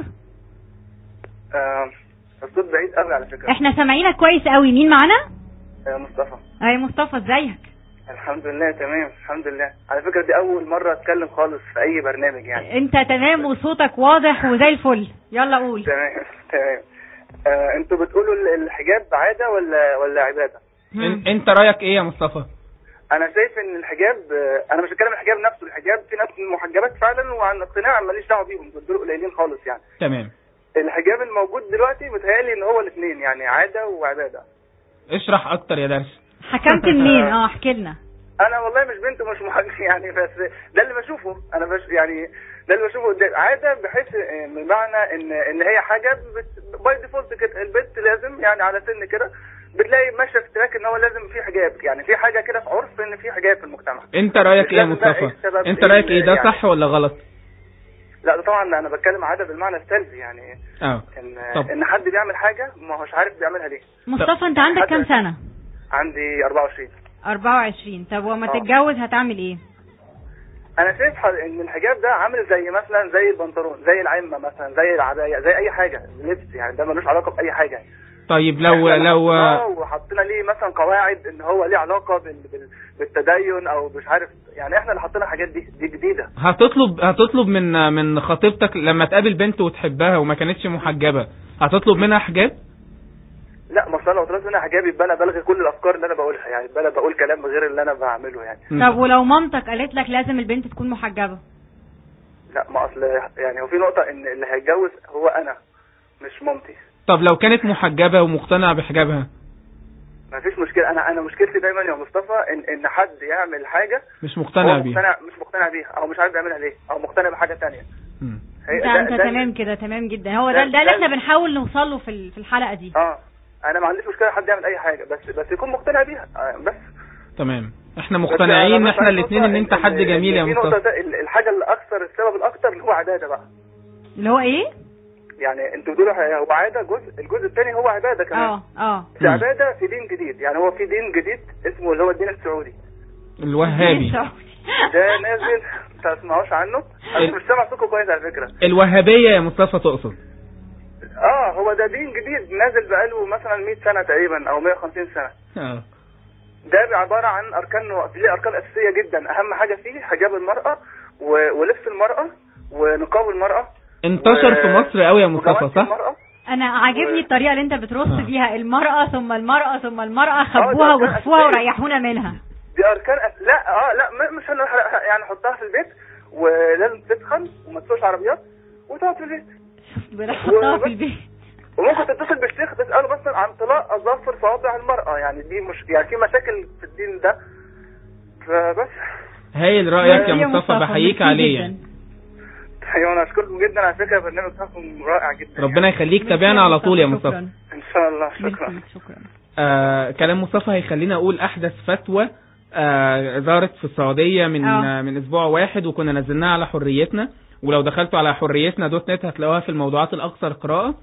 آه، الصوت بعيد قوي على فكره احنا سامعينك كويس قوي مين معانا آه، مصطفى اي مصطفى ازيك الحمد لله تمام الحمد لله على فكره دي اول مره اتكلم خالص في اي برنامج يعني انت تمام وصوتك واضح وزي الفل يلا قول تمام تمام آه، انتوا بتقولوا ال- الحجاب عاده ولا ولا عباده إن- انت رأيك ايه يا مصطفى انا شايف ان الحجاب آه، انا مش بتكلم الحجاب نفسه الحجاب في ناس محجبات فعلا وعن اقتناع ماليش دعوه بيهم دول قليلين خالص يعني تمام الحجاب الموجود دلوقتي متهيألي ان هو الاثنين يعني عاده وعباده اشرح اكتر يا درش حكمت منين اه احكي لنا انا والله مش بنت ومش محجب يعني بس ده اللي بشوفه انا بش يعني ده اللي بشوفه قدام عاده بحيث آه، بمعنى ان ان هي حاجه باي ديفولت كده البنت لازم يعني على سن كده بتلاقي ماشيه في تراك ان هو لازم في حجاب يعني في حاجه كده في عرف ان في حجاب في المجتمع انت رأيك مش ايه يا لازم بقى مصطفى إيه السبب، انت إيه رأيك ايه ده يعني- صح ولا غلط لا ده طبعا انا بتكلم عاده بالمعنى السلبي يعني اه ان طب. ان حد بيعمل حاجه ما هوش عارف بيعملها ليه مصطفى انت عندك كام سنة عندي 24 24 طب وما اه. تتجوز هتعمل ايه انا شايف ح- ان الحجاب ده عامل زي مثلا زي البنطلون زي العمه مثلا زي العبايه زي اي حاجه لبس يعني ده ملوش علاقه باي حاجه يعني طيب لو إحنا لو حطيناه وحطينا ليه مثلا قواعد ان هو ليه علاقه بال... بال... بالتدين او مش عارف يعني احنا اللي حطينا الحاجات دي دي جديده هتطلب هتطلب من من خطيبتك لما تقابل بنت وتحبها وما كانتش محجبة هتطلب منها حجاب لا ما أصل أنا لو طلعت منها حجاب يبقى انا بلغي كل الافكار اللي انا بقولها يعني يبقى انا بقول كلام غير اللي انا بعمله يعني طب ولو مامتك قالت لك لازم البنت تكون محجبة لا ما اصل يعني هو في نقطه ان اللي هيتجوز هو انا مش مامتي طب لو كانت محجبة ومقتنعة بحجابها ما فيش مشكله انا انا مشكلتي دايما يا مصطفى ان ان حد يعمل حاجه مش هو مقتنع بيها مقتنع مش مقتنع بيها او مش عارف يعملها ليه او مقتنع بحاجه تانية مم. هي- انت ده- انت ده- تمام كده تمام جدا هو ده ده- ده اللي ده- احنا بنحاول نوصل له في ال- في الحلقة دي اه انا ما عنديش مشكله حد يعمل اي حاجه بس بس يكون مقتنع بيها آه بس تمام احنا بس مقتنعين أنا احنا بس الاثنين ان انت نقطة حد جميل يا في نقطة مصطفى ده- ال- الحاجه الاكثر السبب الاكثر اللي هو عباده بقى اللي هو ايه يعني انتوا بتقولوا هو عاده جزء الجزء الثاني هو عباده كمان اه اه في عباده في دين جديد يعني هو في دين جديد اسمه اللي هو الدين السعودي الوهابي ده نازل ما تسمعوش عنه انا مش سامع صوتكم كويس على فكره الوهابية يا مصطفى تقصد اه هو ده دين جديد نازل بقاله مثلا 100 سنه تقريبا او 150 سنه اه ده عبارة عن أركان ليه أركان أساسية جدا أهم حاجة فيه حجاب المرأة و- ولبس المرأة ونقاب المرأة انتشر في مصر قوي يا مصطفى وجواز صح المرأة انا عاجبني الطريقة اللي انت بترص آه. بيها المرأة ثم المرأة ثم المرأة خبوها ده كان وخفوها أساسي. وريحونا منها دي أركان أس... لا اه لا م- مش هن... يعني حطها في البيت ولازم تسخن وما تسوقش عربيات وتقعد في البيت بنحطها في البيت وممكن تتصل بالشيخ تسأله بس عن طلاق أظافر صوابع المرأة يعني دي مش يعني في مشاكل في الدين ده فبس هايل رأيك يا يا مصطفى بحييك ميرسي عليه جداً. يعني ايوه انا اشكركم جدا على فكره البرنامج بتاعكم رائع جدا ربنا يخليك تابعنا على طول يا مصطفى شكراً. ان شاء الله شكرا ميرسي، شكرا آه كلام مصطفى هيخلينا اقول احدث فتوى آه ظهرت في السعودية من آه. آه. من اسبوع واحد وكنا نزلناها على حريتنا ولو دخلتوا على حريتنا دوت نت هتلاقوها في الموضوعات الاكثر قراءة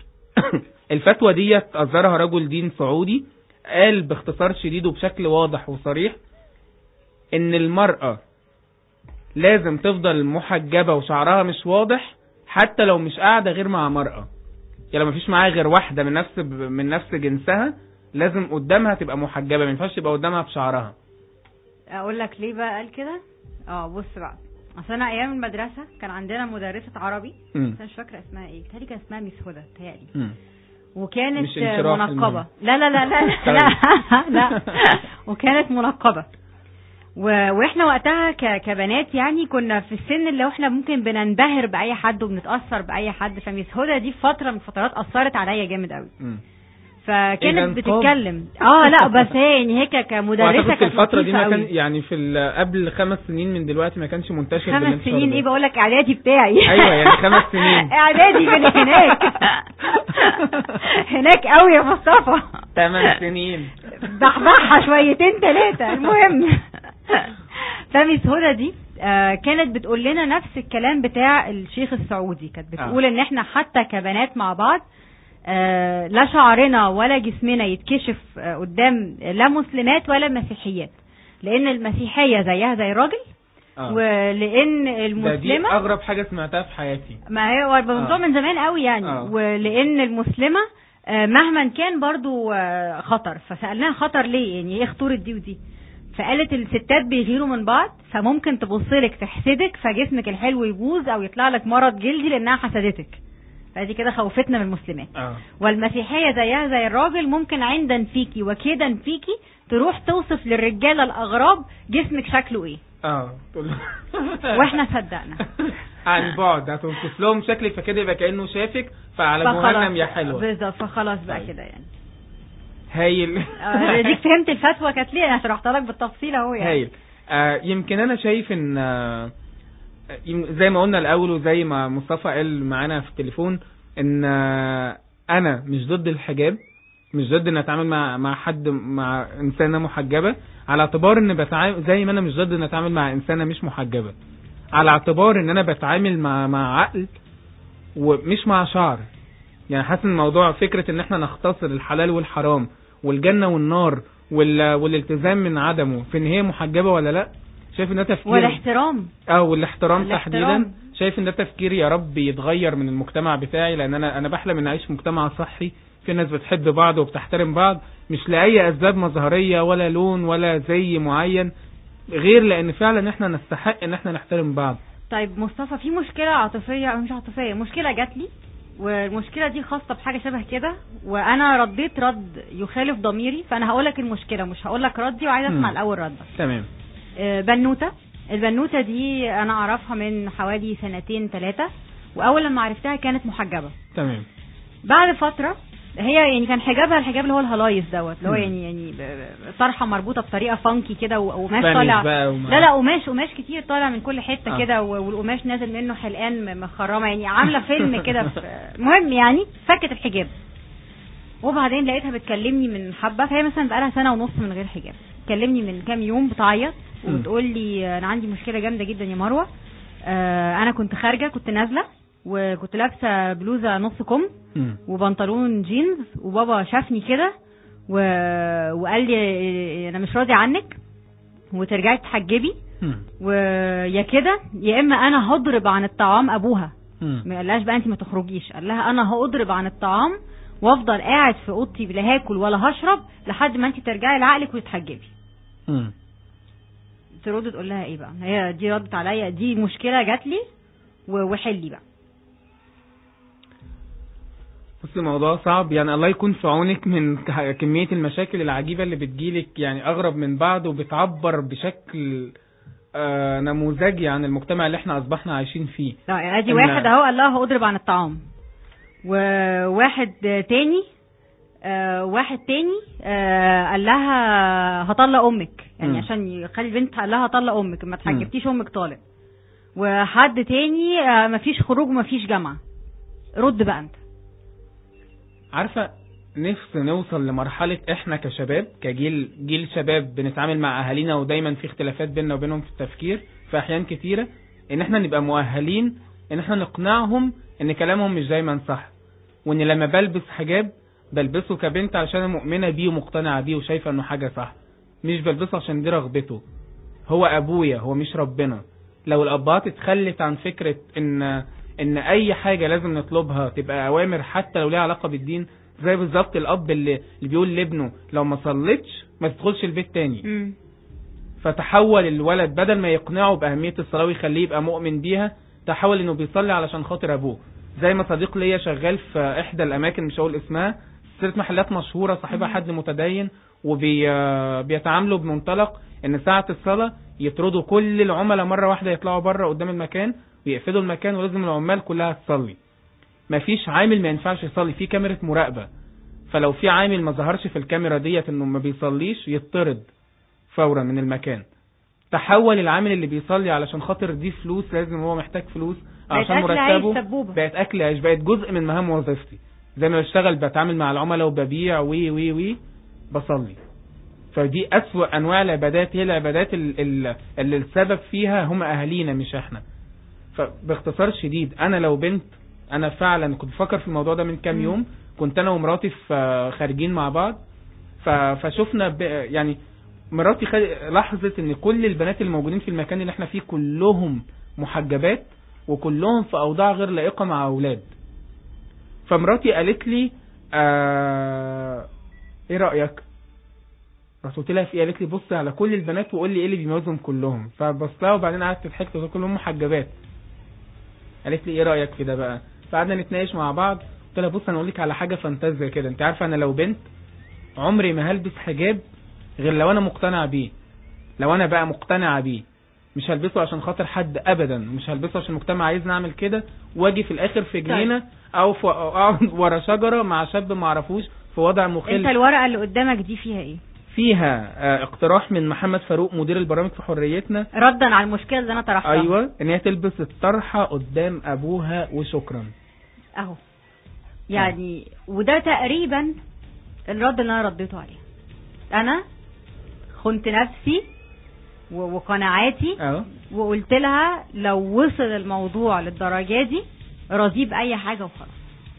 الفتوى دي اصدرها رجل دين سعودي قال باختصار شديد وبشكل واضح وصريح ان المرأة لازم تفضل محجبة وشعرها مش واضح حتى لو مش قاعدة غير مع مرأة يعني لو مفيش معاها غير واحدة من نفس من نفس جنسها لازم قدامها تبقى محجبة ما ينفعش يبقى قدامها بشعرها اقول لك ليه بقى قال كده اه بص بقى اصل انا ايام المدرسه كان عندنا مدرسه عربي مم. بس انا مش فاكره اسمها ايه تهيألي كان اسمها ميس هدى تهيألي مم. وكانت مش انشراح منقبه المهم. لا لا لا لا لا لا وكانت منقبه و... واحنا وقتها ك... كبنات يعني كنا في السن اللي احنا ممكن بننبهر باي حد وبنتاثر باي حد فميس هدى دي في فتره من الفترات اثرت عليا جامد قوي مم. فكانت إيه ده، نقاب؟ بتتكلم اه لا بس هي يعني هي ك- كمدرسه واعتقد في كانت الفترة دي لطيفة ما كان قوي. يعني في ال- قبل خمس سنين من دلوقتي ما كانش منتشر خمس بالانتشار سنين ده. ايه بقول لك اعدادي بتاعي ايوه يعني خمس سنين اعدادي من هناك هناك قوي يا مصطفى ثمان سنين بحبحها شويتين ثلاثة المهم فميس هدى دي آه كانت بتقول لنا نفس الكلام بتاع الشيخ السعودي كانت بتقول ان احنا حتى كبنات مع بعض آه لا شعرنا ولا جسمنا يتكشف آه قدام لا مسلمات ولا مسيحيات لان المسيحيه زيها زي الراجل آه. ولان ده دي المسلمه اغرب حاجه سمعتها في حياتي ما هي هو الموضوع آه. من زمان قوي يعني آه. ولان المسلمه آه، مهما كان برضو آه، خطر فسالناها خطر ليه يعني ايه خطوره دي ودي فقالت الستات بيغيروا من بعض فممكن تبص لك تحسدك فجسمك الحلو يبوظ او يطلع لك مرض جلدي لانها حسدتك فدي كده خوفتنا من المسلمات اه والمسيحيه زيها زي الراجل ممكن عندا فيكي وكيدا فيكي تروح توصف للرجاله الاغراب جسمك شكله ايه اه تقول له- واحنا صدقنا عن بعد هتوصف لهم شكلك فكده يبقى كانه شافك فعلى جهنم يا حلوه بالظبط فخلاص بقى طيب. كده يعني هايل آه، ديك فهمت الفتوى كانت ليه انا شرحت لك بالتفصيل اهو يعني هايل آه يمكن انا شايف ان آه يم- زي ما قلنا الاول وزي ما مصطفى قال معانا في التليفون ان آه انا مش ضد الحجاب مش ضد ان اتعامل مع مع حد مع انسانه محجبه على اعتبار ان بتعامل زي ما انا مش ضد ان اتعامل مع انسانه مش محجبه على اعتبار ان انا بتعامل مع مع عقل ومش مع شعر يعني حاسس ان الموضوع فكره ان احنا نختصر الحلال والحرام والجنه والنار وال... والالتزام من عدمه في ان هي محجبه ولا لا شايف ان ده تفكير والاحترام اه والاحترام الاحترام. تحديدا شايف ان ده تفكير يا رب يتغير من المجتمع بتاعي لان انا انا بحلم ان اعيش في مجتمع صحي في ناس بتحب بعض وبتحترم بعض مش لاي اسباب مظهريه ولا لون ولا زي معين غير لان فعلا احنا نستحق ان احنا نحترم بعض طيب مصطفى في مشكله عاطفيه او مش عاطفيه مشكله جات لي والمشكله دي خاصه بحاجه شبه كده وانا رديت رد يخالف ضميري فانا هقول لك المشكله مش هقول لك ردي وعايزه اسمع مم. الاول ردك تمام آه، بنوته البنوته دي انا اعرفها من حوالي سنتين ثلاثه واول لما عرفتها كانت محجبه تمام بعد فتره هي يعني كان حجابها الحجاب اللي هو الهلايس دوت اللي هو مم. يعني يعني ب- ب- طرحه مربوطه بطريقه فانكي كده و- وقماش فانيس طالع بقى وما- لا لا قماش قماش كتير طالع من كل حته آه. كده و- والقماش نازل منه حلقان م- مخرمه يعني عامله فيلم كده في المهم يعني فكت الحجاب وبعدين لقيتها بتكلمني من حبه فهي مثلا بقالها سنه ونص من غير حجاب تكلمني من كام يوم بتعيط مم. وبتقول لي انا عندي مشكله جامده جدا يا مروه آه انا كنت خارجه كنت نازله وكنت لابسه بلوزه نص كم مم. وبنطلون جينز وبابا شافني كده و... وقال لي انا مش راضي عنك وترجعي تحجبي مم. ويا كده يا اما انا هضرب عن الطعام ابوها مم. ما قالهاش بقى انت ما تخرجيش قال لها انا هضرب عن الطعام وافضل قاعد في اوضتي لا هاكل ولا هشرب لحد ما انت ترجعي لعقلك وتحجبي مم. ترد تقول لها ايه بقى هي دي ردت عليا دي مشكله جات لي و- وحلي بقى بصي الموضوع صعب يعني الله يكون في عونك من ك- كمية المشاكل العجيبة اللي بتجيلك يعني أغرب من بعض وبتعبر بشكل آه نموذجي عن المجتمع اللي احنا أصبحنا عايشين فيه لا يعني ادي إن- واحد اهو قال لها هضرب عن الطعام وواحد تاني آه واحد تاني آه قال لها هطلق امك يعني مم. عشان يخلي البنت قال لها هطلق امك ما تحجبتيش امك طالق وحد تاني آه مفيش خروج ومفيش جامعه رد بقى انت عارفة نفس نوصل لمرحلة احنا كشباب كجيل جيل شباب بنتعامل مع اهالينا ودايما في اختلافات بيننا وبينهم في التفكير في احيان كتيرة ان احنا نبقى مؤهلين ان احنا نقنعهم ان كلامهم مش دايما صح وان لما بلبس حجاب بلبسه كبنت عشان أنا مؤمنة بيه ومقتنعة بيه وشايفة انه حاجة صح مش بلبسه عشان دي رغبته هو ابويا هو مش ربنا لو الابهات اتخلت عن فكرة ان ان اي حاجة لازم نطلبها تبقى اوامر حتى لو ليها علاقة بالدين زي بالظبط الاب اللي, اللي بيقول لابنه لو ما صليتش ما تدخلش البيت تاني فتحول الولد بدل ما يقنعه بأهمية الصلاة ويخليه يبقى مؤمن بيها تحول انه بيصلي علشان خاطر ابوه زي ما صديق ليا شغال في احدى الاماكن مش هقول اسمها سلسله محلات مشهوره صاحبها حد متدين وبيتعاملوا بمنطلق ان ساعه الصلاه يطردوا كل العملاء مره واحده يطلعوا بره قدام المكان ويقفلوا المكان ولازم العمال كلها تصلي مفيش عامل ما ينفعش يصلي في كاميرا مراقبه فلو في عامل ما ظهرش في الكاميرا ديت انه ما بيصليش يطرد فورا من المكان تحول العامل اللي بيصلي علشان خاطر دي فلوس لازم هو محتاج فلوس بقت عشان أكل عيش مرتبه سبوبة. بقت اكل عيش بقت جزء من مهام وظيفتي زي ما بشتغل بتعامل مع العملاء وببيع وي وي وي بصلي فدي اسوأ انواع العبادات هي العبادات ال- ال- اللي السبب فيها هم اهالينا مش احنا فباختصار شديد انا لو بنت انا فعلا كنت بفكر في الموضوع ده من كام مم. يوم كنت انا ومراتي في خارجين مع بعض ف- فشفنا ب- يعني مراتي خد- لاحظت ان كل البنات اللي موجودين في المكان اللي احنا فيه كلهم محجبات وكلهم في اوضاع غير لائقه مع اولاد فمراتي قالت لي آه ايه رايك رحت قلت لها في إيه؟ قالت لي بص على كل البنات وقول لي ايه اللي بيميزهم كلهم فبص لها وبعدين قعدت ضحكت قلت لها كلهم محجبات قالت لي ايه رايك في ده بقى فقعدنا نتناقش مع بعض قلت لها بص انا اقول لك على حاجه فانتازيا كده انت عارفه انا لو بنت عمري ما هلبس حجاب غير لو انا مقتنع بيه لو انا بقى مقتنعه بيه مش هلبسه عشان خاطر حد ابدا مش هلبسه عشان المجتمع عايزني اعمل كده واجي في الاخر في جنينه او في أو اقعد ورا شجره مع شاب ما اعرفوش في وضع انت مخل الورقه اللي قدامك دي فيها ايه فيها آه، اقتراح من محمد فاروق مدير البرامج في حريتنا ردا على المشكله اللي انا طرحتها ايوه ان هي تلبس الطرحه قدام ابوها وشكرا اهو يعني وده تقريبا الرد اللي انا رديته عليه انا خنت نفسي و- وقناعاتي اه وقلت لها لو وصل الموضوع للدرجه دي راضيه باي حاجه وخلاص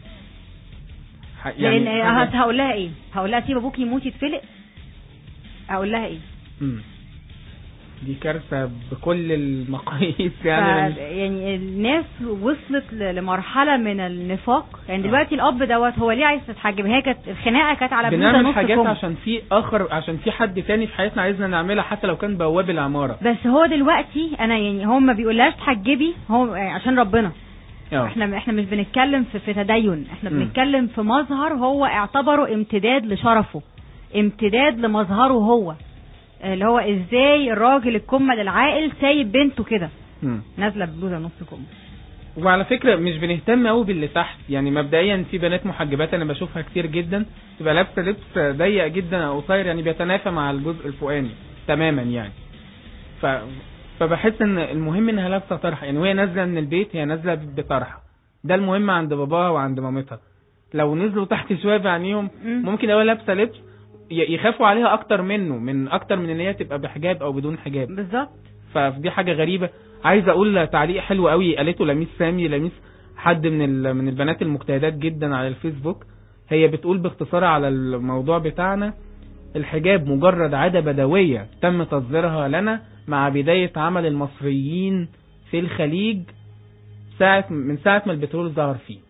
ح- لان حاجة- هقول لها ايه هقول لها سيب ابوك يموت يتفلق هقول لها ايه مم. دي كارثه بكل المقاييس ف- يعني أنا مش- يعني الناس وصلت ل- لمرحله من النفاق يعني آه. دلوقتي الاب دوت هو ليه عايز تتحجب هي كانت الخناقه كانت على بلوزه بنعمل نص حاجات كم عشان في اخر عشان في حد تاني في حياتنا عايزنا نعملها حتى لو كان بواب العماره بس هو دلوقتي انا يعني هو ما بيقولهاش تحجبي هو يعني عشان ربنا اه احنا احنا مش بنتكلم في, في تدين احنا مم. بنتكلم في مظهر هو اعتبره امتداد لشرفه امتداد لمظهره هو اللي هو ازاي الراجل الكمل العاقل سايب بنته كده مم. نازله ببلوزه نص كم وعلى فكرة مش بنهتم قوي باللي تحت يعني مبدئيا في بنات محجبات انا بشوفها كتير جدا تبقى لابسة لبس ضيق جدا او قصير يعني بيتنافى مع الجزء الفوقاني تماما يعني ف فبحس ان المهم انها لابسة طرحة يعني وهي نازلة من البيت هي نازلة بطرحة ده المهم عند باباها وعند مامتها لو نزلوا تحت شوية بعينيهم مم. ممكن لو هي لابسة لبس ي- يخافوا عليها اكتر منه من اكتر من ان هي تبقى بحجاب او بدون حجاب بالظبط فدي حاجه غريبه عايز اقول تعليق حلو قوي قالته لميس سامي لميس حد من ال- من البنات المجتهدات جدا على الفيسبوك هي بتقول باختصار على الموضوع بتاعنا الحجاب مجرد عادة بدوية تم تصديرها لنا مع بداية عمل المصريين في الخليج ساعة من ساعة ما البترول ظهر فيه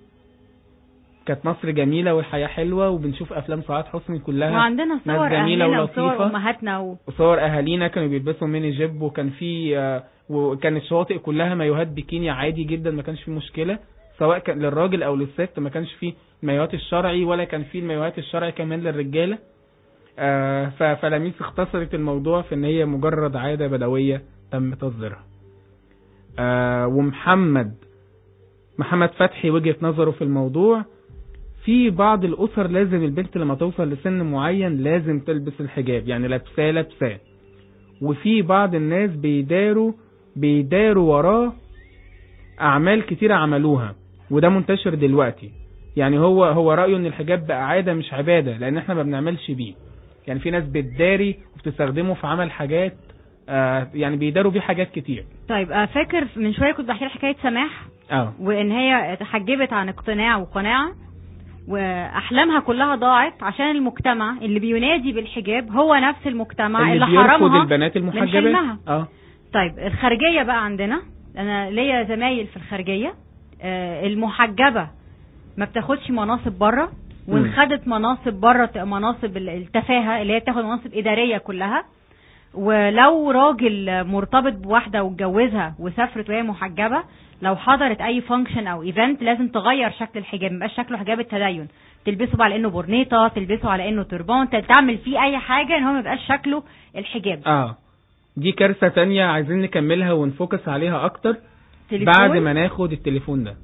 كانت مصر جميلة والحياة حلوة وبنشوف أفلام سعاد حسني كلها وعندنا ناس صور جميلة اهلنا وصور ولطيفة. امهاتنا و... وصور اهالينا كانوا بيلبسوا ميني جيب وكان في آه، وكان الشواطئ كلها مايوهات بيكيني عادي جدا ما كانش في مشكله سواء كان للراجل او للست ما كانش في المايوهات الشرعي ولا كان في المايوهات الشرعي كمان للرجاله آه، ف- فلميس اختصرت الموضوع في ان هي مجرد عاده بدويه تم تصديرها آه، ومحمد محمد فتحي وجهة نظره في الموضوع في بعض الاسر لازم البنت لما توصل لسن معين لازم تلبس الحجاب يعني لابساه لابساه وفي بعض الناس بيداروا بيداروا وراه اعمال كتيرة عملوها وده منتشر دلوقتي يعني هو هو رأيه ان الحجاب بقى عادة مش عبادة لان احنا ما بنعملش بيه يعني في ناس بتداري وبتستخدمه في عمل حاجات آه يعني بيداروا بيه حاجات كتير طيب آه، فاكر من شويه كنت بحكي لك حكايه سماح اه وان هي اتحجبت عن اقتناع وقناعه واحلامها كلها ضاعت عشان المجتمع اللي بينادي بالحجاب هو نفس المجتمع اللي, اللي بيرفض حرمها البنات من المحجبات حلمها اه طيب الخارجيه بقى عندنا انا ليا زمايل في الخارجيه آه، المحجبه ما بتاخدش مناصب بره وان مم. خدت مناصب بره تبقى مناصب ال- التفاهه اللي هي بتاخد مناصب اداريه كلها ولو راجل مرتبط بواحده واتجوزها وسافرت وهي محجبه لو حضرت اي فانكشن او ايفنت لازم تغير شكل الحجاب ميبقاش شكله حجاب التدين تلبسه بقى على انه برنيطه تلبسه على انه تربان تعمل فيه اي حاجه ان هو ميبقاش شكله الحجاب اه دي كارثة تانية عايزين نكملها ونفوكس عليها اكتر تليفون بعد ما ناخد التليفون ده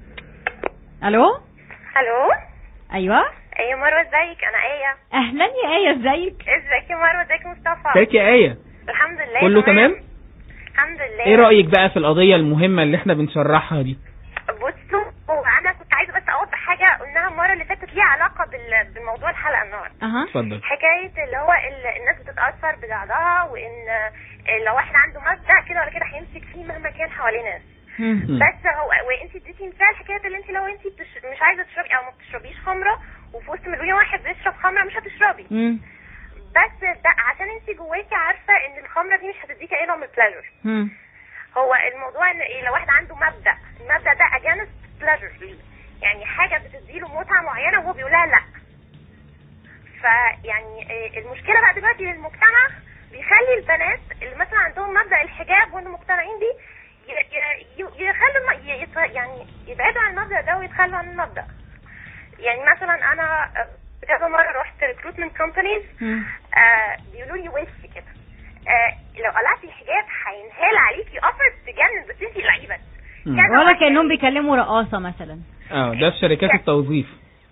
الو الو ايوه ايه مروه ازيك انا ايه اهلا يا ايه ازيك ازيك يا مروه ازيك يا مصطفى ازيك يا آية الحمد لله كله تمام الحمد لله ايه رأيك بقى في القضية المهمة اللي احنا بنشرحها دي بصوا هو انا كنت عايزه بس اوضح حاجه قلناها المره اللي فاتت ليها علاقه بال ب- بموضوع الحلقه النهارده اها اتفضل حكايه اللي هو ال- الناس بتتاثر ببعضها وان لو واحد عنده مبدا كده ولا كده هيمسك فيه مهما كان حواليه ناس مم. مم. بس هو وانت اديتي مثال حكايه اللي انت لو انت بتش... مش عايزه تشربي او ما بتشربيش خمره وفي وسط مليون واحد بيشرب خمره مش هتشربي مم. بس ده عشان انت جواكي عارفه ان الخمره دي مش هتديكي اي نوع من البليجر مم. هو الموضوع ان ايه لو واحد عنده مبدا المبدا ده اجانست بليجر ليه يعني حاجه بتديله متعه معينه وهو بيقولها لا فيعني إيه المشكله بقى دلوقتي للمجتمع بيخلي البنات اللي مثلا عندهم مبدا الحجاب وانهم مقتنعين بيه ي- ي- ي- يخلوا الم- ي- يت- يعني يبعدوا عن المبدا ده ويتخلوا عن المبدا يعني مثلا انا آه، كذا مره رحت ريكروتمنت كومبانيز مم. آه بيقولوا لي وش كده آه لو قلعتي الحجاب هينهال عليكي اوفر تجنن بس انتي العي بس مم. كذا ولا واحد كانهم يعني- بيكلموا رقاصه مثلا اه ده في شركات التوظيف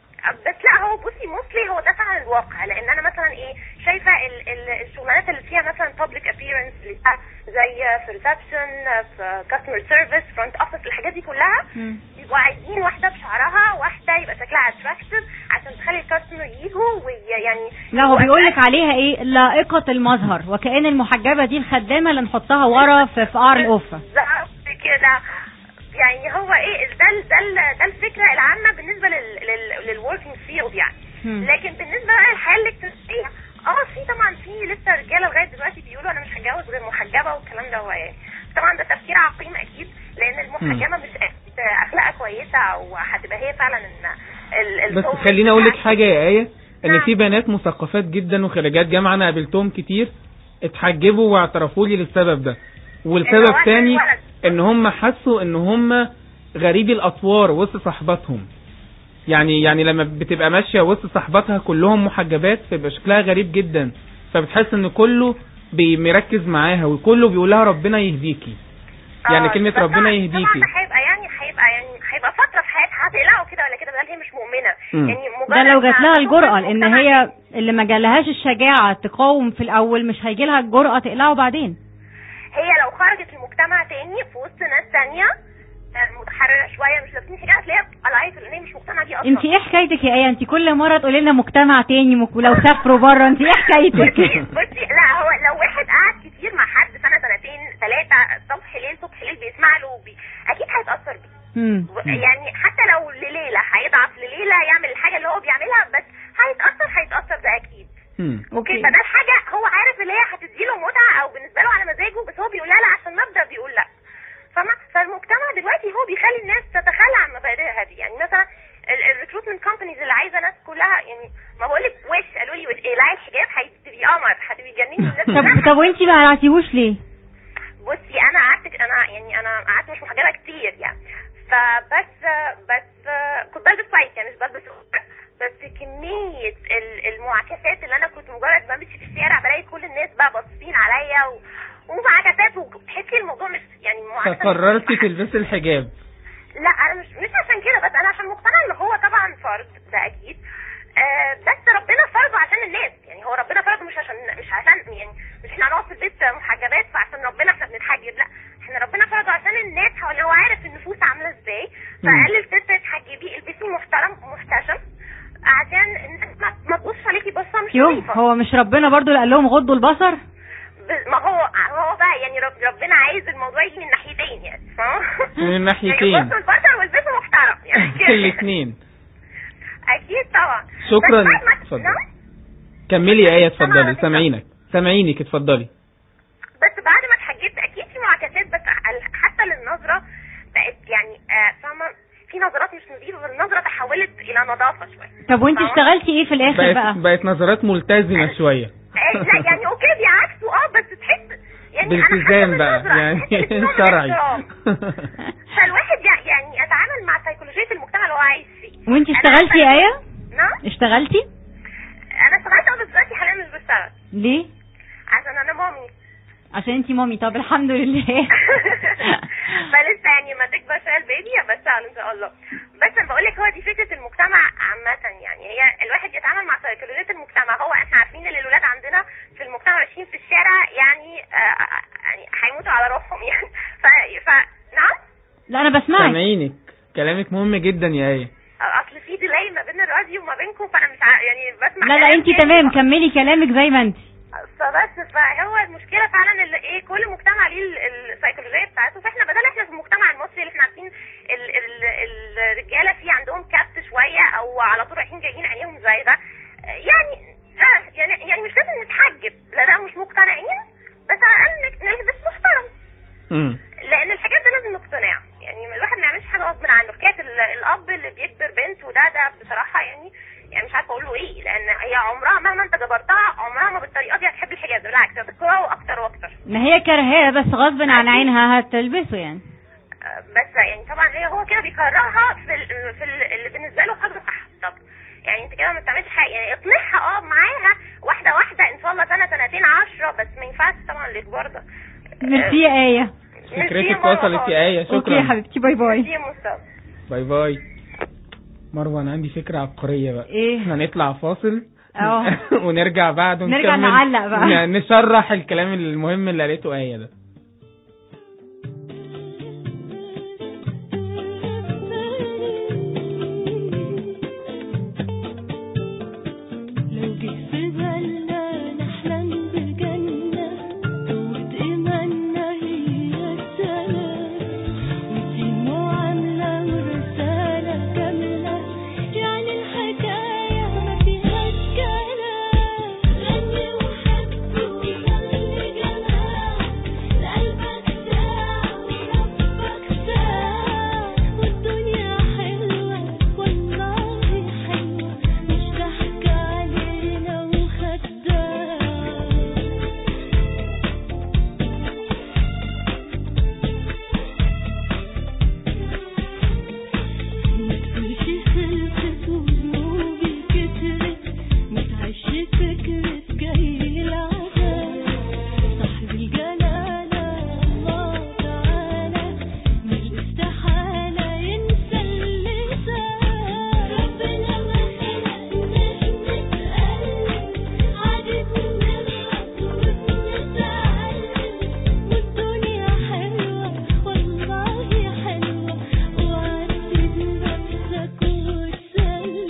بس لا هو بصي موستلي هو ده فعلا الواقع لان انا مثلا ايه شايفه ال ال الشغلانات اللي فيها مثلا public appearance اللي بتاع زي في ريسبشن في كاستمر سيرفيس فرونت اوفيس الحاجات دي كلها مم. بيبقوا عايزين واحده بشعرها واحده يبقى شكلها اتراكتيف عشان تخلي الكاستمر يجوا ويعني لا هو بيقول لك عليها ايه لائقة المظهر وكأن المحجبة دي الخدامة اللي نحطها ورا في في قعر القفة بالظبط كده يعني هو ايه ده ال- ده ال- ده الفكره العامه بالنسبه لل لل للوركينج فيلد يعني مم. لكن بالنسبه بقى للحياه الاجتماعيه اه في طبعا في لسه رجاله لغايه دلوقتي بيقولوا انا مش هتجوز غير محجبه والكلام ده هو يعني طبعا ده تفكير عقيم اكيد لان المحجبه مش أكيد اخلاقها كويسه او هتبقى هي فعلا ان ال- بس الصوت خليني اقول لك بتاعك- حاجه يا ايه ان نعم. في بنات مثقفات جدا وخريجات جامعه انا قابلتهم كتير اتحجبوا واعترفوا لي للسبب ده والسبب إن هو تاني الولد. ان هم حسوا ان هم غريبي الاطوار وسط صحباتهم يعني يعني لما بتبقى ماشيه وسط صحباتها كلهم محجبات فيبقى شكلها غريب جدا فبتحس ان كله بي- مركز معاها وكله بيقول لها ربنا يهديكي يعني آه، كلمه بس ربنا طبعاً- يهديكي طبعا ده هيبقى يعني هيبقى يعني هيبقى فتره في حياتها هتقلقوا كده ولا كده بدل هي مش مؤمنه مم. يعني ده لو مجرد جات ما لها تشوف الجرأة لان المجتمع هي اللي ما جالهاش الشجاعة تقاوم في الاول مش هيجي لها الجرأة تقلعه بعدين هي لو خرجت لمجتمع تاني في وسط ناس تانية آه، متحررة شوية مش لابسين حجاب هتلاقيها قلعت لان هي مش مقتنعة بيه اصلا انت ايه حكايتك يا ايه انت كل مرة تقولي لنا مجتمع تاني مك... ولو سافروا بره انت ايه بصي حكايتك بصي لا هو لو واحد قعد كتير مع حد سنة سنتين ثلاثة صبح ليل صبح ليل بيسمع له بي... اكيد هيتأثر بيه مم. يعني حتى لو لليلة هيضعف لليلة يعمل الحاجة اللي هو بيعملها بس هيتأثر هيتأثر ده اكيد مم. اوكي فده الحاجة هو عارف اللي هي هتديله متعة او بالنسبة له على مزاجه بس هو بيقولها لا عشان مبدأ بيقول لا فما فالمجتمع دلوقتي هو بيخلي الناس تتخلى عن مبادئها دي يعني مثلا الريكروتمنت كومبانيز اللي عايزه ناس كلها يعني ما بقول لك وش قالوا لي اقلعي الحجاب هتبقي قمر هتبقي جنني الناس طب كلها. طب وانت ما قلعتيهوش ليه بصي انا قعدت انا يعني انا قعدت مش محجبه كتير يعني فبس بس كنت بلبس كويس يعني مش بلبس بس كمية ال- المعاكسات اللي انا كنت مجرد ما بمشي في الشارع بلاقي كل الناس بقى باصين عليا و... ومعاكسات وتحسي الموضوع مش يعني معاكسة مش- فقررتي تلبسي الحجاب لا انا مش مش عشان كده بس انا عشان مقتنعه ان هو طبعا فرض ده اكيد آه بس ربنا فرضه عشان الناس يعني هو ربنا فرضه مش عشان مش عشان يعني مش احنا هنقعد في البيت محجبات فعشان ربنا احنا بنتحجب لا احنا ربنا فرضه عشان الناس حواليه هو عارف النفوس عامله ازاي فقال للست اتحجبي البسي محترم محتشم عشان الناس ما, ما تبصش عليكي بصه مش يوه نظيفه هو مش ربنا برضو اللي قال لهم غضوا البصر ب- ما هو هو بقى يعني رب ربنا عايز الموضوع يجي من ناحيتين يعني فاهم؟ من الناحيتين. يعني بصوا البشر والبسوا محترم يعني كده. الاثنين اكيد طبعا شكراً. بس بعد ما- اتفضل. نعم؟ كملي يا ايه سامعة اتفضلي على فكرة. سامعينك سامعينك اتفضلي بس بعد ما اتحجبت اكيد في معاكسات بس ال- حتى للنظره بقت يعني آه، فاهمه في نظرات مش نظيفه والنظره تحولت الى نظافه شويه طب وانت فاهمة؟ اشتغلتي ايه في الاخر بقت بقى بقت نظرات ملتزمه شويه آه، لا يعني اوكي بيعكسوا اه بس تحس يعني أنا حاسة بالتزام بقى بالنظرة، يعني تحس إن في نوع من شرعي الاحترام. فالواحد يع- يعني اتعامل مع سيكولوجيه المجتمع اللي هو عايش فيه وانت أنا اشتغلتي يا عارفة- ايه نعم اشتغلتي انا اشتغلت اه بس دلوقتي حاليا مش بشتغل ليه عشان انا مامي عشان انت مامي طب الحمد لله فلسه يعني ما تكبر شويه البيبي بشتغل ان شاء الله بس انا بقول لك هو دي فكره المجتمع عامه يعني هي الواحد يتعامل مع سيكولوجيه المجتمع هو احنا عارفين ان الولاد عندنا في المجتمع ماشيين في الشارع يعني آه يعني هيموتوا على روحهم يعني ف, ف... نعم لا انا بسمعك سامعينك كلامك مهم جدا يا ايه اصل اصل في ديلاي ما بين الراديو وما بينكم فانا مش ع... يعني بسمع لا لا كلام انت تاني. تمام كملي كلامك زي ما انت فبس فهو المشكله فعلا اللي ايه كل مجتمع ليه ال- السيكولوجيه بتاعته فاحنا بدل احنا في المجتمع المصري اللي احنا عارفين ال ال الرجاله فيه عندهم كبت شويه او على طول رايحين جايين عينيهم زايده آه، يعني آه يعني يعني مش لازم نتحجب لا لا مش مقتنعين بس على الاقل نك- نلبس محترم مم. لان الحاجات دي لازم اقتناع يعني الواحد ما يعملش حاجه غصب عنه حكايه ال- الاب اللي بيجبر بنته ده ده بصراحه يعني يعني مش عارفه اقول له ايه لان هي عمرها مهما انت جبرتها عمرها ما بالطريقه دي هتحب الحجاب بالعكس هتكرهه اكتر واكتر ما هي كرهاه بس غصب عن عينها هتلبسه يعني آه، بس يعني طبعا هي هو كده بيكرهها في ال في ال اللي بالنسبه له حاجه صح طب يعني انت كده ما بتعملش حاجه يعني اقنعها اه معاها واحده واحده ان شاء الله سنه سنتين عشرة بس ما ينفعش طبعا الاجبار ده ميرسي يا آية فكرتك وصلت يا آية اوكي يا شكرا حبيبتي باي باي دي مصطفى باي باي مروة انا عندي فكرة عبقرية بقى ايه احنا نطلع فاصل اه ونرجع بعد نرجع ونكمل نعلق بقى. ن- نشرح الكلام المهم اللي قالته آية ده لو جه في بالنا نحلم بجنة قوة إيماننا هي السلام ودي معاملة ورسالة كاملة يعني الحكاية ما فيهاش كلام غني وحب وغني جمال لقلبك ساعة وربك ساعة والدنيا حلوة والله حلوة مش ضحك علينا وخداع نفسي خلصت وذنوبي كترت متعش فكرة جاي العذاب صاحب الجلالة الله تعالى مش استحالة ينسى اللسان ربنا ما خلقناش نتألم عادة بنغلط وبنتعلم والدنيا حلوة والله حلوة وعدل نفسك وتسلم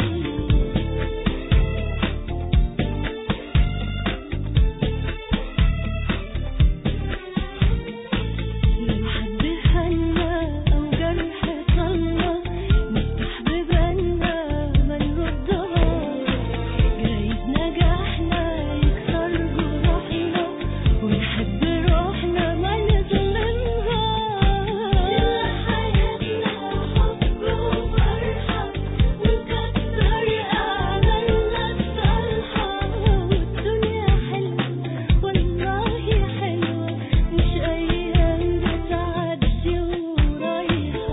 لو حد هنا أو جرح صلى نفتح ببالنا ما نردهاش جايز نجاحنا يكسر جروحنا ونحب روحنا ما نظلمهاش حياتنا حب وفرحة ونكتر أعمالنا الصالحة والدنيا حلوة والله حلوة مش أيام بتعدي ورايحة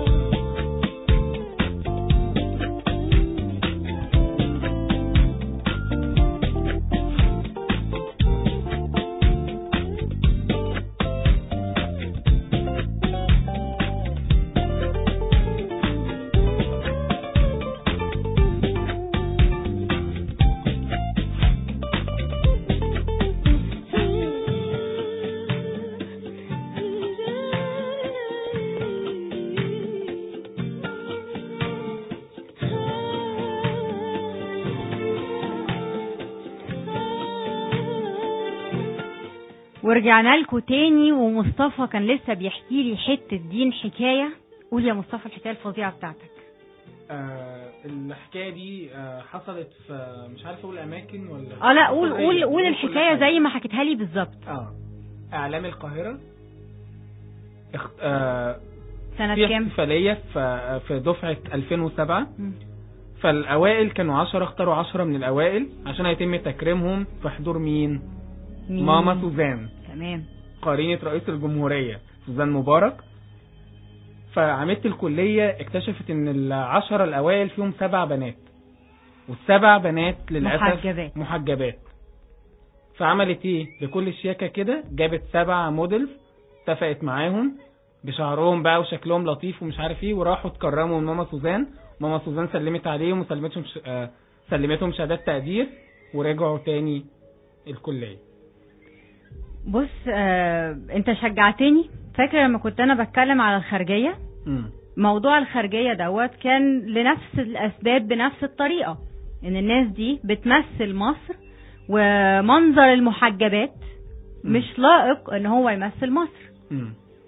ورجعنا لكم تاني ومصطفى كان لسه بيحكي لي حته دين حكايه قول يا مصطفى الحكايه الفظيعه بتاعتك آه الحكاية دي آه حصلت في مش عارف اقول اماكن ولا اه لا قول حصل قول إيه؟ قول كل الحكايه حاجة. زي ما حكيتها لي بالظبط اه اعلام القاهرة اخت... آه سنه في كام احتفالية في في دفعة 2007 مم. فالاوائل كانوا 10 اختاروا 10 من الاوائل عشان هيتم تكريمهم في حضور مين مين؟ ماما سوزان تمام قرينة رئيس الجمهورية سوزان مبارك فعميدة الكلية اكتشفت ان العشرة الاوائل فيهم سبع بنات والسبع بنات للأسف محجبات. محجبات فعملت ايه بكل شياكة كده جابت سبع موديلز اتفقت معاهم بشعرهم بقى وشكلهم لطيف ومش عارف ايه وراحوا اتكرموا من ماما سوزان ماما سوزان سلمت عليهم وسلمتهم ش... آه سلمتهم شهادات تقدير ورجعوا تاني الكلية بص آه، انت شجعتني فاكر لما كنت انا بتكلم على الخارجيه مم. موضوع الخارجية دوت كان لنفس الأسباب بنفس الطريقة إن الناس دي بتمثل مصر ومنظر المحجبات مش لائق إن هو يمثل مصر مم.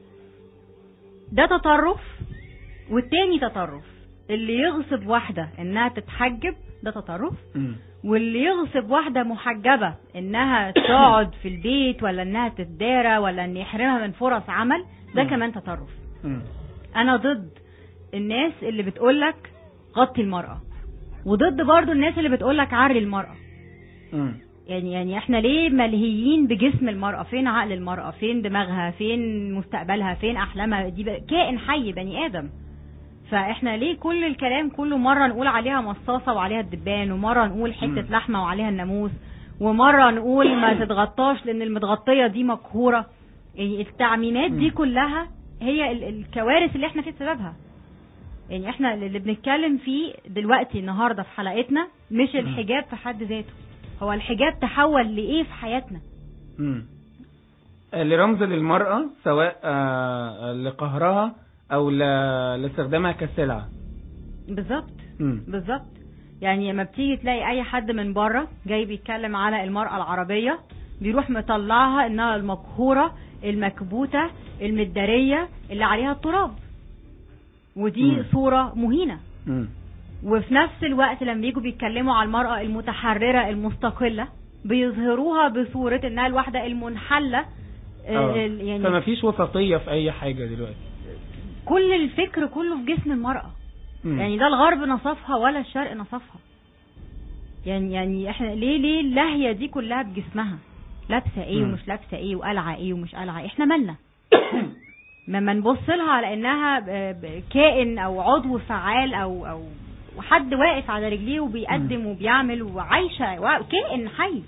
ده تطرف والتاني تطرف اللي يغصب واحدة إنها تتحجب ده تطرف مم. واللي يغصب واحدة محجبة انها تقعد في البيت ولا انها تتدارى ولا ان يحرمها من فرص عمل ده مم. كمان تطرف مم. انا ضد الناس اللي بتقولك غطي المرأة وضد برضو الناس اللي بتقولك عري المرأة مم. يعني يعني احنا ليه ملهيين بجسم المرأة فين عقل المرأة فين دماغها فين مستقبلها فين احلامها دي ب- كائن حي بني ادم فاحنا ليه كل الكلام كله مرة نقول عليها مصاصة وعليها الدبان ومرة نقول حتة مم. لحمة وعليها الناموس ومرة نقول ما تتغطاش لان المتغطية دي مقهورة يعني التعميمات دي مم. كلها هي ال- الكوارث اللي احنا في سببها يعني احنا اللي بنتكلم فيه دلوقتي النهارده في حلقتنا مش الحجاب في حد ذاته هو الحجاب تحول لايه في حياتنا مم. آه، لرمز للمرأة سواء آه، لقهرها أو ل- لاستخدامها كسلعة بالظبط مم. بالظبط يعني لما بتيجي تلاقي اي حد من بره جاي بيتكلم على المرأة العربية بيروح مطلعها انها المقهورة المكبوتة المدارية اللي عليها التراب ودي مم. صورة مهينة مم. وفي نفس الوقت لما بيجوا بيتكلموا على المرأة المتحررة المستقلة بيظهروها بصورة انها الواحدة المنحلة آه. آه، ال- يعني فما فيش وسطية في أي حاجة دلوقتي كل الفكر كله في جسم المرأة مم. يعني ده الغرب نصفها ولا الشرق نصفها يعني يعني احنا ليه ليه اللهية دي كلها بجسمها لابسه ايه مم. ومش لابسه ايه وقلعه ايه ومش قلعه ايه احنا مالنا لما نبص لها على انها ب- ب- كائن او عضو فعال او او حد واقف على رجليه وبيقدم وبيعمل وعايشه وا- كائن حي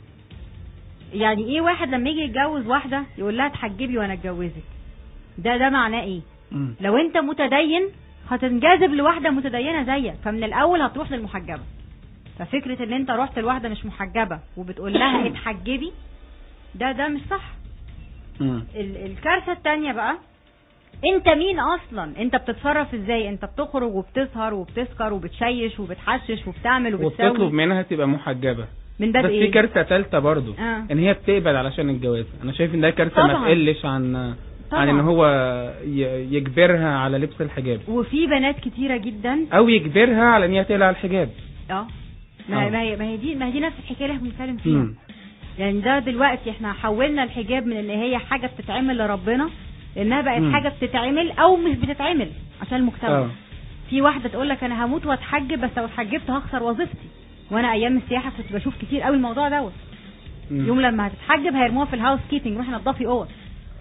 يعني ايه واحد لما يجي يتجوز واحده يقول لها اتحجبي وانا اتجوزك ده ده معناه ايه مم. لو انت متدين هتنجذب لواحده متدينه زيك فمن الاول هتروح للمحجبه ففكره ان انت رحت لواحده مش محجبه وبتقول لها اتحجبي ده ده مش صح مم. ال- الكارثه التانية بقى انت مين اصلا انت بتتصرف ازاي انت بتخرج وبتسهر وبتسكر وبتشيش وبتحشش وبتعمل وبتطلب وبتسوي منها تبقى محجبة من باب بس في ايه كارثة تالتة برضو آه. ان هي بتقبل علشان الجواز انا شايف ان ده كارثة ما طبعاً. تقلش عن طبعاً. عن ان هو ي- يجبرها على لبس الحجاب وفي بنات كتيره جدا او يجبرها على ان هي تقلع الحجاب اه ما هي آه. ما هي ما هي دي ما هي دي نفس الحكايه اللي احنا بنتكلم فيها مم. يعني ده دلوقتي احنا حولنا الحجاب من ان هي حاجه بتتعمل لربنا لانها بقت مم. حاجه بتتعمل او مش بتتعمل عشان المجتمع اه في واحده تقول لك انا هموت واتحجب بس لو اتحجبت هخسر وظيفتي وانا ايام السياحه كنت بشوف كتير قوي الموضوع دوت مم. يوم لما هتتحجب هيرموها في الهاوس كيبنج روحي نضفي اوض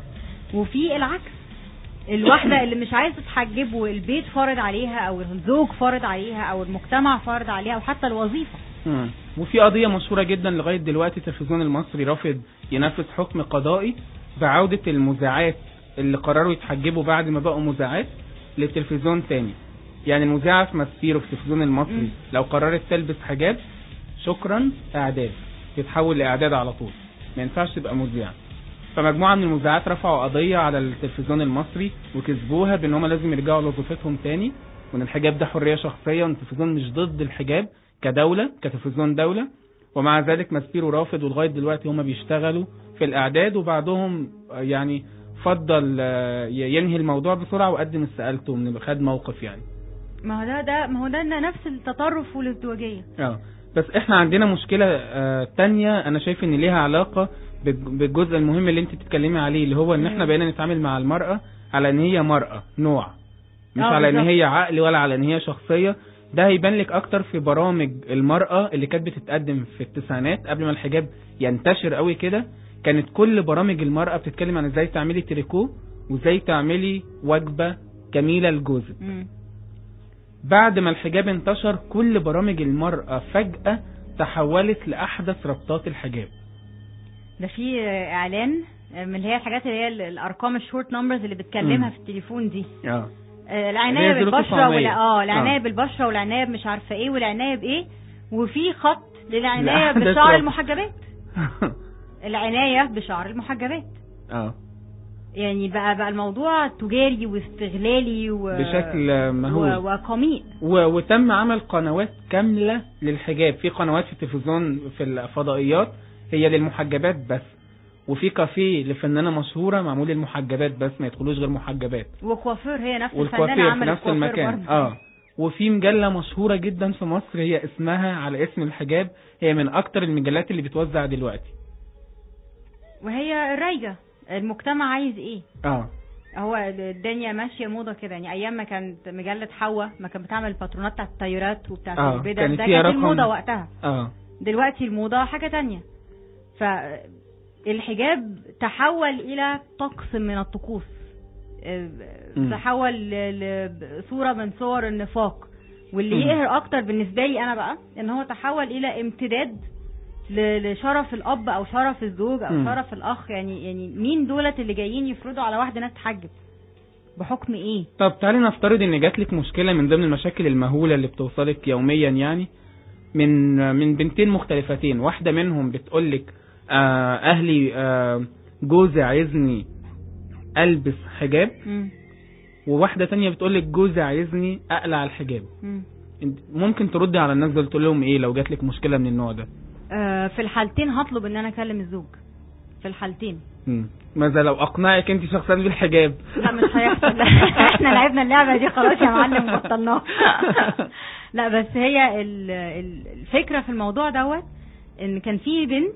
وفي العكس الواحده اللي مش عايزه تتحجب والبيت فارض عليها او الزوج فارض عليها او المجتمع فارض عليها او حتى الوظيفه مم. وفي قضية مشهورة جدا لغاية دلوقتي التلفزيون المصري رافض ينفذ حكم قضائي بعودة المذيعات اللي قرروا يتحجبوا بعد ما بقوا مذيعات للتلفزيون تاني يعني المذيعة في ماسبيرو في التلفزيون المصري مم. لو قررت تلبس حجاب شكرا اعداد تتحول لاعداد على طول ما ينفعش تبقى مذيعة فمجموعة من المذيعات رفعوا قضية على التلفزيون المصري وكسبوها بان هم لازم يرجعوا لوظيفتهم تاني وان الحجاب ده حرية شخصية وان التلفزيون مش ضد الحجاب كدولة كتلفزيون دولة ومع ذلك ماسبيرو رافض ولغاية دلوقتي هم بيشتغلوا في الاعداد وبعضهم آه، يعني فضل آه، ي- ينهي الموضوع بسرعة وقدم استقالته من خد موقف يعني ما هو ده ده ما هو ده نفس التطرف والازدواجيه اه بس احنا عندنا مشكلة آه تانية انا شايف ان ليها علاقة بالج- بالجزء المهم اللي انت بتتكلمي عليه اللي هو ان احنا مم. بقينا نتعامل مع المرأة على ان هي مرأة نوع مش آه، على ان بالظبط. هي عقل ولا على ان هي شخصية ده هيبان لك اكتر في برامج المرأة اللي كانت بتتقدم في التسعينات قبل ما الحجاب ينتشر قوي كده كانت كل برامج المرأة بتتكلم عن ازاي تعملي تريكو وازاي تعملي وجبة جميلة لجوزك مم. بعد ما الحجاب انتشر كل برامج المرأة فجأة تحولت لأحدث ربطات الحجاب ده في آه، اعلان آه، من اللي هي الحاجات اللي هي ال- الارقام الشورت نمبرز اللي بتكلمها مم. في التليفون دي اه آه، العنايه اللي هي بالبشره 0900. ولا اه العنايه آه. بالبشره والعنايه مش عارفه ايه والعنايه بايه وفي خط للعنايه لأحدث بشعر ربط. المحجبات العنايه بشعر المحجبات اه يعني بقى بقى الموضوع تجاري واستغلالي و... بشكل مهول. و... وقميء و- وتم عمل قنوات كاملة للحجاب في قنوات في التلفزيون في الفضائيات هي للمحجبات بس وفي كافيه لفنانة مشهورة معمول للمحجبات بس ما يدخلوش غير محجبات وكوافير هي نفس الفنانة والكوافير في عملت نفس كوافير المكان برضه. اه وفي مجلة مشهورة جدا في مصر هي اسمها على اسم الحجاب هي من اكتر المجلات اللي بتوزع دلوقتي وهي الرايجة المجتمع عايز ايه اه هو الدنيا ماشيه موضه كده يعني ايام ما كانت مجله حوا ما كانت بتعمل الباترونات بتاعت الطيارات وبتاعت آه، البدل كانت ده فيها كانت رقم- الموضه وقتها اه دلوقتي الموضه حاجه تانية فالحجاب تحول الى طقس من الطقوس آه، مم. تحول ل- لصوره من صور النفاق واللي مم. يقهر اكتر بالنسبه لي انا بقى ان هو تحول الى امتداد ل- لشرف الاب او شرف الزوج او مم. شرف الاخ يعني يعني مين دولت اللي جايين يفرضوا على واحده انها تحجب بحكم ايه طب تعالي نفترض ان جات لك مشكله من ضمن المشاكل المهوله اللي بتوصلك يوميا يعني من من بنتين مختلفتين واحده منهم بتقول لك آه اهلي آه جوزي عايزني البس حجاب مم. وواحده تانية بتقول لك جوزي عايزني اقلع الحجاب مم. انت ممكن تردي على الناس دول تقول لهم ايه لو جات لك مشكله من النوع ده آه في الحالتين هطلب ان انا اكلم الزوج في الحالتين مم. ماذا لو اقنعك انت شخصيا بالحجاب لا مش هيحصل لا. احنا لعبنا اللعبه دي خلاص يا معلم بطلناها لا بس هي ال- ال- الفكره في الموضوع دوت ان كان في بنت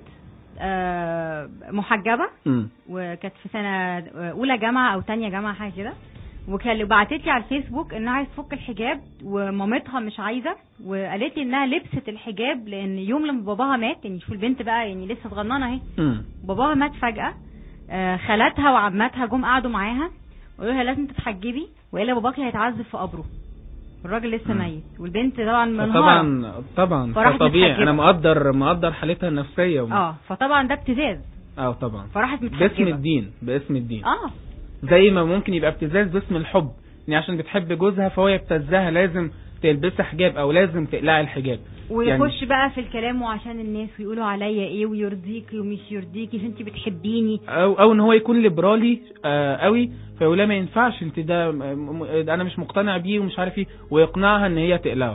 آه، محجبه مم. وكانت في سنه اولى جامعه او تانية جامعه حاجه كده وكان بعتت لي على الفيسبوك انها عايز تفك الحجاب ومامتها مش عايزه وقالت لي انها لبست الحجاب لان يوم لما باباها مات يعني شوف البنت بقى يعني لسه صغننه اهي مم. باباها مات فجأة آه، خالاتها وعماتها جم قعدوا معاها وقالوا لها لازم تتحجبي والا باباكي هيتعذب في قبره الراجل لسه مم. ميت والبنت طبعا منهارة طبعا طبعا فراحت طبيعي متحجبة. انا مقدر مقدر حالتها النفسيه وم- اه فطبعا ده ابتزاز اه طبعا فراحت باسم متحجبة الدين باسم الدين اه زي ما ممكن يبقى ابتزاز باسم الحب ان عشان بتحب جوزها فهو يبتزها لازم تلبسي حجاب او لازم تقلعي الحجاب ويخش بقى في الكلام وعشان الناس ويقولوا عليا ايه ويرضيكي ومش يرضيكي عشان انت بتحبيني او او ان هو يكون ليبرالي آه قوي فيقول لها ما ينفعش انت ده م- م- انا مش مقتنع بيه ومش عارف ايه ويقنعها ان هي تقلعه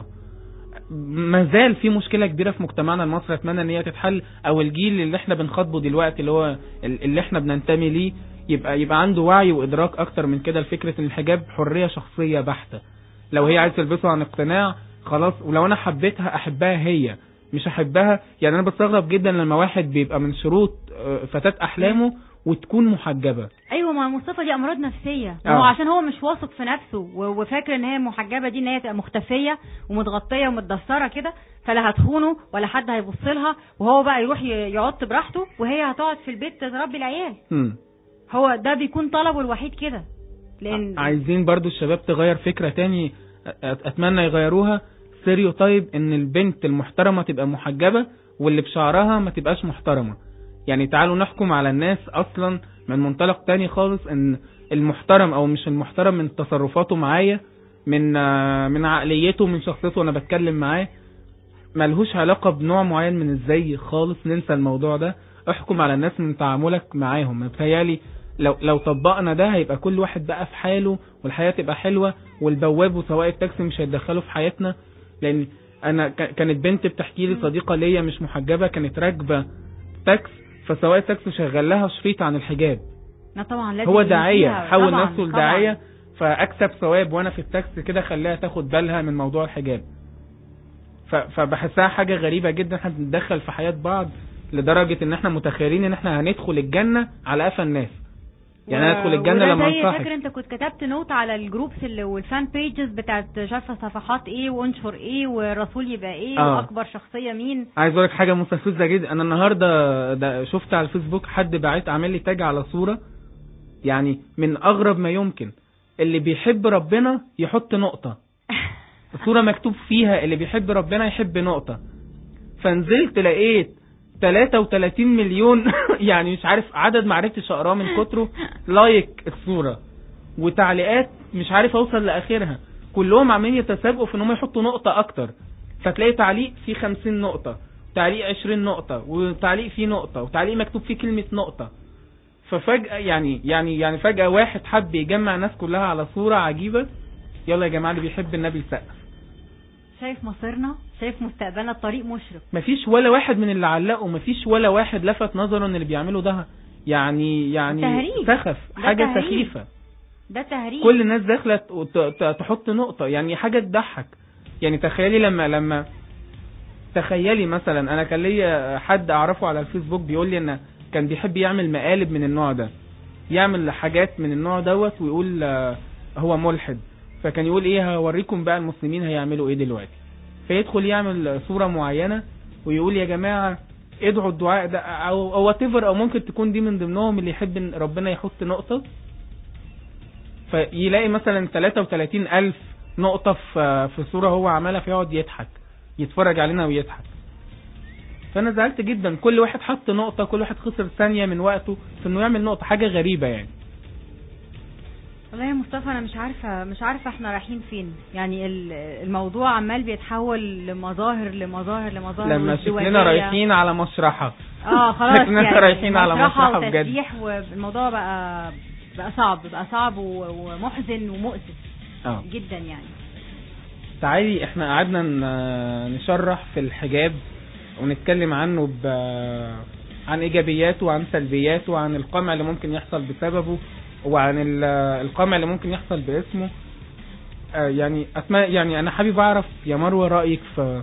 ما زال في مشكله كبيره في مجتمعنا المصري اتمنى ان هي تتحل او الجيل اللي احنا بنخاطبه دلوقتي اللي هو ال- اللي احنا بننتمي ليه يبقى يبقى عنده وعي وادراك اكتر من كده لفكره ان الحجاب حريه شخصيه بحته لو هي عايزه تلبسه عن اقتناع خلاص ولو انا حبيتها احبها هي مش احبها يعني انا بستغرب جدا لما واحد بيبقى من شروط آه، فتاة احلامه وتكون محجبه ايوه ما مصطفى دي امراض نفسيه آه. هو عشان هو مش واثق في نفسه و- وفاكر ان هي محجبه دي ان هي تبقى مختفيه ومتغطيه ومتدثره كده فلا هتخونه ولا حد هيبص لها وهو بقى يروح ي- يعط براحته وهي هتقعد في البيت تربي العيال مم. هو ده بيكون طلبه الوحيد كده لان عايزين برضو الشباب تغير فكرة تاني أ- اتمنى يغيروها ستيريو طيب ان البنت المحترمة تبقى محجبة واللي بشعرها ما تبقاش محترمة يعني تعالوا نحكم على الناس اصلا من منطلق تاني خالص ان المحترم او مش المحترم من تصرفاته معايا من آه، من عقليته من شخصيته وانا بتكلم معاه ملهوش علاقة بنوع معين من الزي خالص ننسى الموضوع ده احكم على الناس من تعاملك معاهم متهيالي لو لو طبقنا ده هيبقى كل واحد بقى في حاله والحياة تبقى حلوة والبواب وسواق التاكسي مش هيتدخلوا في حياتنا لان انا ك- كانت بنت بتحكي لي صديقة ليا مش محجبة كانت راكبة تاكس فسواق التاكسي شغل لها شريط عن الحجاب لا طبعا لازم هو يجي داعية فيها. حول طبعاً، نفسه طبعاً. لداعية فاكسب ثواب وانا في التاكسي كده خليها تاخد بالها من موضوع الحجاب ف- فبحسها حاجة غريبة جدا احنا بنتدخل في حياة بعض لدرجة ان احنا متخيلين ان احنا هندخل الجنة على قفا الناس يعني انا ادخل الجنة وده لما زي انصحك فاكر انت كنت كتبت نوت على الجروبس اللي والفان بيجز بتاعت مش عارفه صفحات ايه وانشر ايه والرسول يبقى ايه آه. واكبر شخصيه مين عايز اقول لك حاجه مستفزه جدا انا النهارده ده شفت على الفيسبوك حد باعت عامل لي تاج على صوره يعني من اغرب ما يمكن اللي بيحب ربنا يحط نقطه الصوره مكتوب فيها اللي بيحب ربنا يحب نقطه فنزلت لقيت 33 مليون يعني مش عارف عدد ما عرفتش اقراه من كتره لايك الصوره وتعليقات مش عارف اوصل لاخرها كلهم عاملين يتسابقوا في ان هم يحطوا نقطه اكتر فتلاقي تعليق فيه 50 نقطه تعليق 20 نقطه وتعليق فيه نقطه وتعليق مكتوب فيه كلمه نقطه ففجأة يعني يعني يعني فجأة واحد حب يجمع الناس كلها على صورة عجيبة يلا يا جماعة اللي بيحب النبي يسقف شايف مصيرنا شايف مستقبلنا الطريق مشرق مفيش ولا واحد من اللي علقوا مفيش ولا واحد لفت نظره ان اللي بيعمله ده يعني يعني تهريج. سخف ده حاجة تهريج. سخيفة ده تهريج كل الناس داخله ت- ت- تحط نقطه يعني حاجه تضحك يعني تخيلي لما لما تخيلي مثلا انا كان ليا حد اعرفه على الفيسبوك بيقول لي ان كان بيحب يعمل مقالب من النوع ده يعمل حاجات من النوع دوت ويقول آه، هو ملحد فكان يقول ايه هوريكم بقى المسلمين هيعملوا ايه دلوقتي فيدخل يعمل صورة معينة ويقول يا جماعة ادعوا الدعاء ده او او whatever او ممكن تكون دي من ضمنهم اللي يحب ان ربنا يحط نقطة فيلاقي مثلا 33 ألف نقطة في في صورة هو عملها فيقعد يضحك يتفرج علينا ويضحك فأنا زعلت جدا كل واحد حط نقطة كل واحد خسر ثانية من وقته في إنه يعمل نقطة حاجة غريبة يعني والله يا مصطفى انا مش عارفه مش عارفه احنا رايحين فين يعني ال- الموضوع عمال بيتحول لمظاهر لمظاهر لمظاهر لما وازدواجية. شكلنا رايحين على مشرحة اه خلاص شكلنا يعني رايحين على مسرحة بجد. وتسبيح والموضوع بقى بقى صعب بقى صعب و- ومحزن ومؤسف اه جدا يعني تعالي احنا قعدنا ن- نشرح في الحجاب ونتكلم عنه ب عن ايجابياته وعن سلبياته وعن القمع اللي ممكن يحصل بسببه وعن ال- القمع اللي ممكن يحصل باسمه آه، يعني اسماء يعني انا حابب اعرف يا مروه رايك في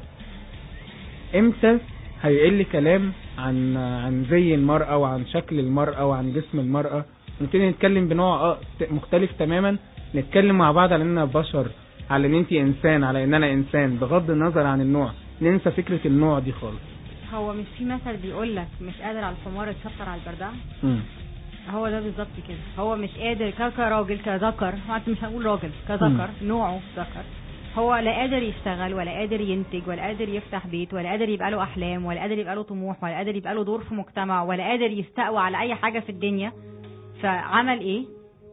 امتى هيقل كلام عن عن زي المرأة وعن شكل المرأة وعن جسم المرأة نبتدي نتكلم بنوع آه ت- مختلف تماما نتكلم مع بعض على اننا بشر على ان انت انسان على ان انا انسان بغض النظر عن النوع ننسى فكرة النوع دي خالص هو مش في مثل بيقول لك مش قادر على الحمار يتشطر على البردعه مم. هو ده بالظبط كده هو مش قادر ك- كراجل كذكر هو أنت مش هنقول راجل كذكر نوعه ذكر هو لا قادر يشتغل ولا قادر ينتج ولا قادر يفتح بيت ولا قادر يبقى له احلام ولا قادر يبقى له طموح ولا قادر يبقى له دور في مجتمع ولا قادر يستقوى على اي حاجه في الدنيا فعمل ايه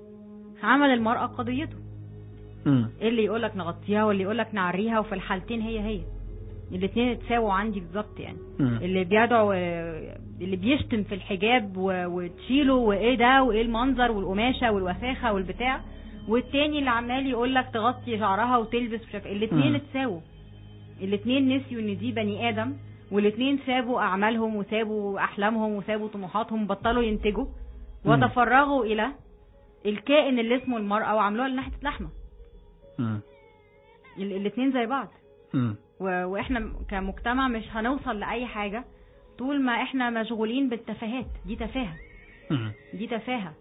عمل المرأة قضيته مم. ايه اللي يقولك نغطيها واللي يقولك نعريها وفي الحالتين هي هي الاتنين اتساووا عندي بالظبط يعني مم. اللي بيدعو اللي بيشتم في الحجاب و- وتشيله وايه ده وايه المنظر والقماشه والوساخه والبتاع والتاني اللي عمال يقول لك تغطي شعرها وتلبس مش عارف إيه. الاتنين مم. اتساووا الاتنين نسيوا ان دي بني ادم والاتنين سابوا اعمالهم وسابوا احلامهم وسابوا طموحاتهم بطلوا ينتجوا مم. وتفرغوا الى الكائن اللي اسمه المرأة وعملوها لناحية لحمة مم. ال- الاتنين زي بعض مم. و- واحنا كمجتمع مش هنوصل لأي حاجة طول ما احنا مشغولين بالتفاهات دي تفاهة مم. دي تفاهة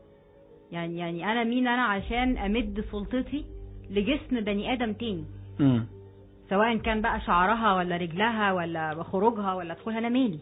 يعني يعني انا مين انا عشان امد سلطتي لجسم بني ادم تاني مم. سواء كان بقى شعرها ولا رجلها ولا خروجها ولا دخولها انا مالي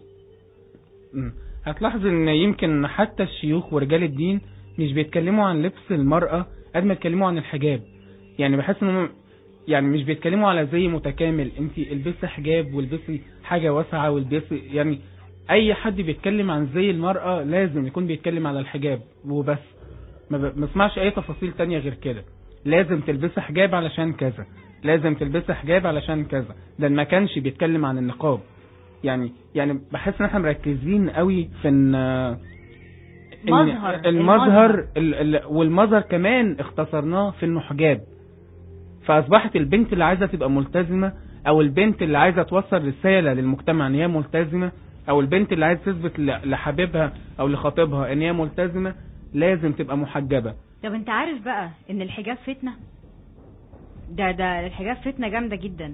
مم. هتلاحظ ان يمكن حتى الشيوخ ورجال الدين مش بيتكلموا عن لبس المرأة قد ما يتكلموا عن الحجاب يعني بحس انهم يعني مش بيتكلموا على زي متكامل انت البسي حجاب والبسي حاجة واسعة والبسي يعني اي حد بيتكلم عن زي المرأة لازم يكون بيتكلم على الحجاب وبس ما ب- ما اسمعش اي تفاصيل تانية غير كده لازم تلبسي حجاب علشان كذا لازم تلبسي حجاب علشان كذا ده ما كانش بيتكلم عن النقاب يعني يعني بحس ان احنا مركزين قوي في ان إن مظهر، المظهر المظهر. ال- ال- والمظهر كمان اختصرناه في انه حجاب فاصبحت البنت اللي عايزه تبقى ملتزمه او البنت اللي عايزه توصل رساله للمجتمع ان هي ملتزمه او البنت اللي عايزه تثبت ل- لحبيبها او لخطيبها ان هي ملتزمه لازم تبقى محجبه طب انت عارف بقى ان الحجاب فتنة ده ده الحجاب فتنة جامدة جدا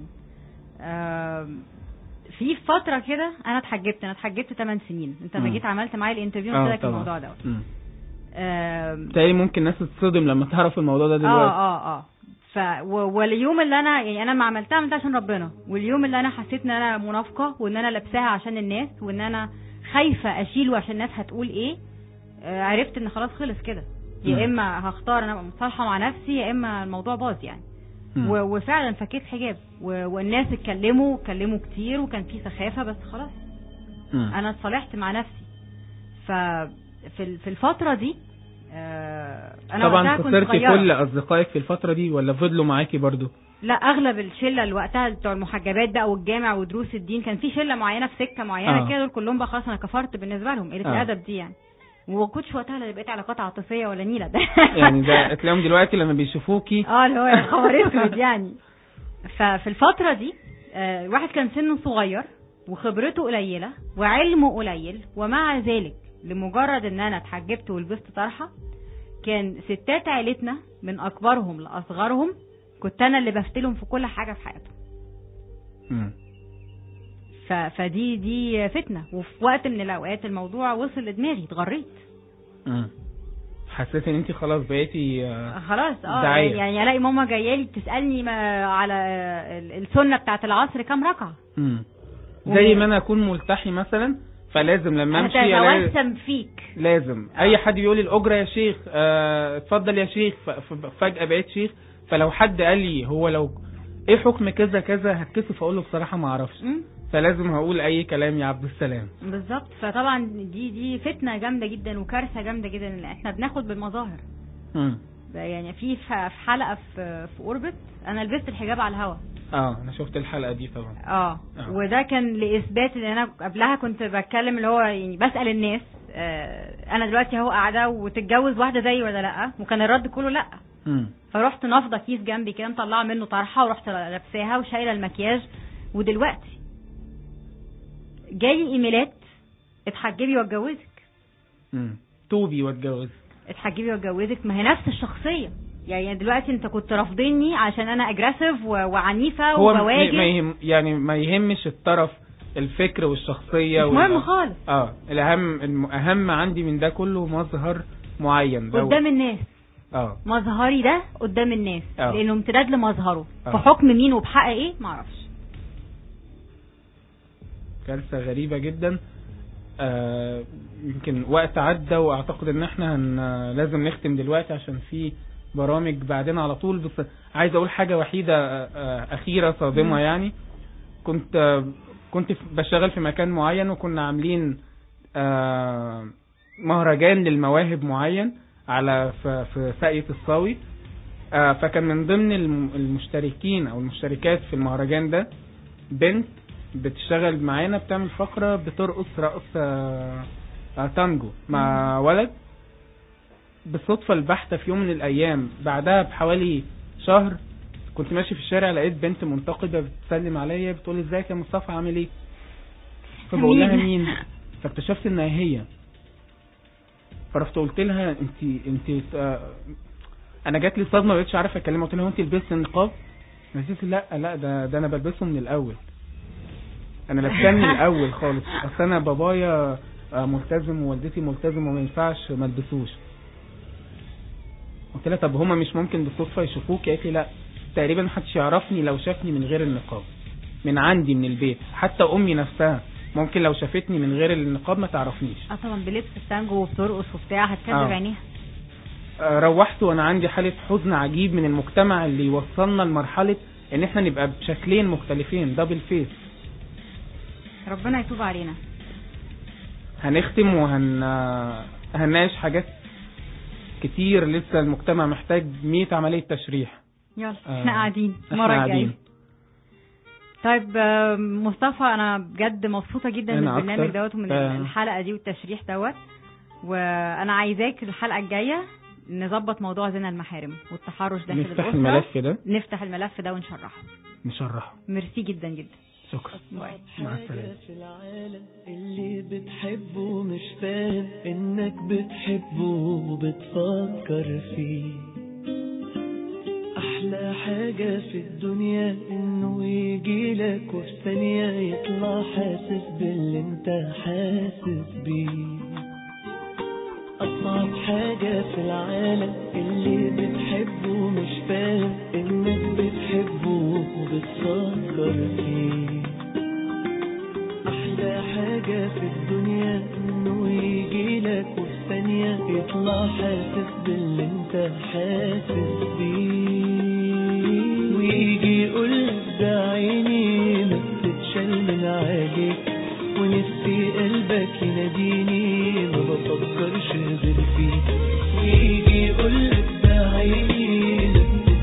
آم، في فترة كده انا اتحجبت انا اتحجبت 8 سنين انت لما مم. جيت عملت معايا الانترفيو اه قلت لك طبعا الموضوع ده مم. آم، بالتالي ممكن الناس تتصدم لما تعرف الموضوع ده دلوقتي اه اه اه ف و- واليوم اللي انا يعني انا ما عملتها عملتها عشان ربنا واليوم اللي انا حسيت ان انا منافقه وان انا لابساها عشان الناس وان انا خايفه اشيله عشان الناس هتقول ايه آه عرفت ان خلاص خلص كده يا مم. اما هختار انا ابقى متصالحه مع نفسي يا اما الموضوع باظ يعني مم. و- وفعلا فكيت حجاب و- والناس اتكلموا اتكلموا كتير وكان في سخافه بس خلاص مم. انا اتصالحت مع نفسي ففي ال- في الفتره دي آه انا طبعا وقتها كنت خسرتي صغيرة. كل اصدقائك في الفتره دي ولا فضلوا معاكي برضو لا اغلب الشله اللي وقتها بتوع المحجبات بقى والجامع ودروس الدين كان في شله معينه في سكه معينه آه. كده دول كلهم بقى خلاص انا كفرت بالنسبه لهم قله آه. الادب دي يعني وما كنتش وقتها لا بقيت علاقات عاطفيه ولا نيله ده يعني ده تلاقيهم دلوقتي لما بيشوفوكي اه اللي هو يا خبر اسود يعني ففي الفتره دي آه، الواحد كان سنه صغير وخبرته قليله وعلمه قليل ومع ذلك لمجرد ان انا اتحجبت ولبست طرحه كان ستات عيلتنا من اكبرهم لاصغرهم كنت انا اللي بفتلهم في كل حاجه في حياتهم مم. ف... فدي دي فتنه وفي وقت من الاوقات الموضوع وصل لدماغي اتغريت مم. حسيت ان انت خلاص بقيتي آه، خلاص اه داعية. يعني الاقي ماما جايه لي بتسالني ما على ال- السنه بتاعت العصر كام ركعه مم. و- زي ما انا اكون ملتحي مثلا فلازم لما امشي ألاقي- هتتوسم فيك لازم اي حد بيقول لي الاجره يا شيخ آه، اتفضل يا شيخ ف- ف- فجاه بقيت شيخ فلو حد قال لي هو لو ايه حكم كذا كذا هتكسف اقول له بصراحه ما اعرفش مم. فلازم هقول اي كلام يا عبد السلام بالظبط فطبعا دي دي فتنه جامده جدا وكارثه جامده جدا إن احنا بناخد بالمظاهر مم. يعني في ف- في حلقه في في اوربت انا لبست الحجاب على الهوا اه انا شفت الحلقه دي طبعا اه آه. وده كان لاثبات ان انا قبلها كنت بتكلم اللي هو يعني بسال الناس آه انا دلوقتي اهو قاعده وتتجوز واحده زيي ولا لا وكان الرد كله لا مم. فرحت نافضه كيس جنبي كده مطلعه منه طرحه ورحت لابساها وشايله المكياج ودلوقتي جالي ايميلات اتحجبي واتجوزك مم. توبي واتجوز اتحجبي واتجوزك ما هي نفس الشخصيه يعني دلوقتي انت كنت رافضيني عشان انا اجريسيف وعنيفه هو ما وبواجه ما يهم يعني ما يهمش الطرف الفكر والشخصيه مش مهم وال- خالص اه الاهم الاهم عندي من ده كله مظهر معين ده قدام الناس اه مظهري ده قدام الناس اه. لانه امتداد لمظهره اه. في حكم مين وبحق ايه معرفش كارثة غريبة جدا آه يمكن وقت عدى واعتقد ان احنا هن لازم نختم دلوقتي عشان في برامج بعدين على طول بس عايز اقول حاجة وحيدة آه آه اخيرة صادمة يعني كنت آه كنت في- بشتغل في مكان معين وكنا عاملين آه مهرجان للمواهب معين على في, في ساقية الصاوي آه فكان من ضمن الم- المشتركين او المشتركات في المهرجان ده بنت بتشتغل معانا بتعمل فقرة بترقص رقص آه، آه، تانجو مع ولد بالصدفة البحتة في يوم من الأيام بعدها بحوالي شهر كنت ماشي في الشارع لقيت بنت منتقدة بتسلم عليا بتقول لي ازيك يا مصطفى عامل ايه فبقول لها مين؟ مين فاكتشفت انها هي فرحت قلت لها انت انت آه، انا جات لي صدمه ما بقتش عارف اكلمها قلت لها هو انت لبست النقاب قالت لي لا لا ده ده انا بلبسه من الاول انا لابساه من الاول خالص اصل انا بابايا آه، ملتزم ووالدتي ملتزم وما ينفعش ما البسوش قلت لها طب هما مش ممكن بالصدفه يشوفوك قالت لي لا تقريبا محدش يعرفني لو شافني من غير النقاب من عندي من البيت حتى امي نفسها ممكن لو شافتني من غير النقاب ما تعرفنيش اه طبعا بلبس التانجو وبترقص وبتاع هتكذب اه. عينيها آه، روحت وانا عندي حالة حزن عجيب من المجتمع اللي يوصلنا لمرحلة ان احنا نبقى بشكلين مختلفين دبل فيس ربنا يتوب علينا هنختم وهن هنناقش حاجات كتير لسه المجتمع محتاج 100 عملية تشريح يلا آه، احنا قاعدين إحنا المره الجايه قاعدين. طيب آه، مصطفى انا بجد مبسوطه جدا من أنا البرنامج أكتر. دوت ومن آه. الحلقه دي والتشريح دوت وانا عايزاك الحلقه الجايه نظبط موضوع زنا المحارم والتحرش داخل نفتح الاسره الملف ده نفتح الملف ده ونشرحه نشرحه ميرسي جدا جدا شكرا باي مع السلامة في العالم اللي بتحبه مش فاهم انك بتحبه وبتفكر فيه احلى حاجة في الدنيا انه يجيلك وفي ثانية يطلع حاسس باللي انت حاسس بيه أصعب حاجة في العالم اللي بتحبه مش فاهم إنك بتحبه وبتفكر فيه أحلى حاجة في الدنيا إنه يجيلك وفي ثانية يطلع حاسس باللي أنت حاسس بيه ويجي يقولك ده عيني ما بتتشال من عليك ونفسي قلبك يناديني ما بفكرش غير فيك ويجي يقولك ده عيني ما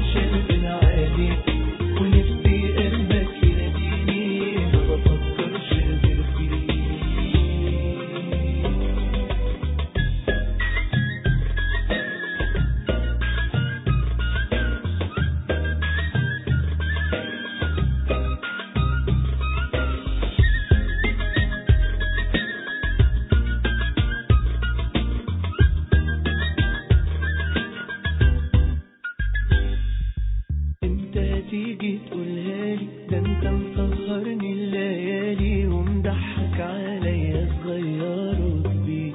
تيجي تقولها لي ده انت مسهرني الليالي ومضحك عليا صغير وكبير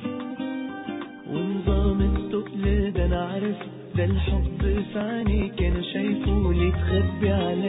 ونظام التقل ده انا عارف ده الحب في عينيك انا شايفه ليه تخبي عليا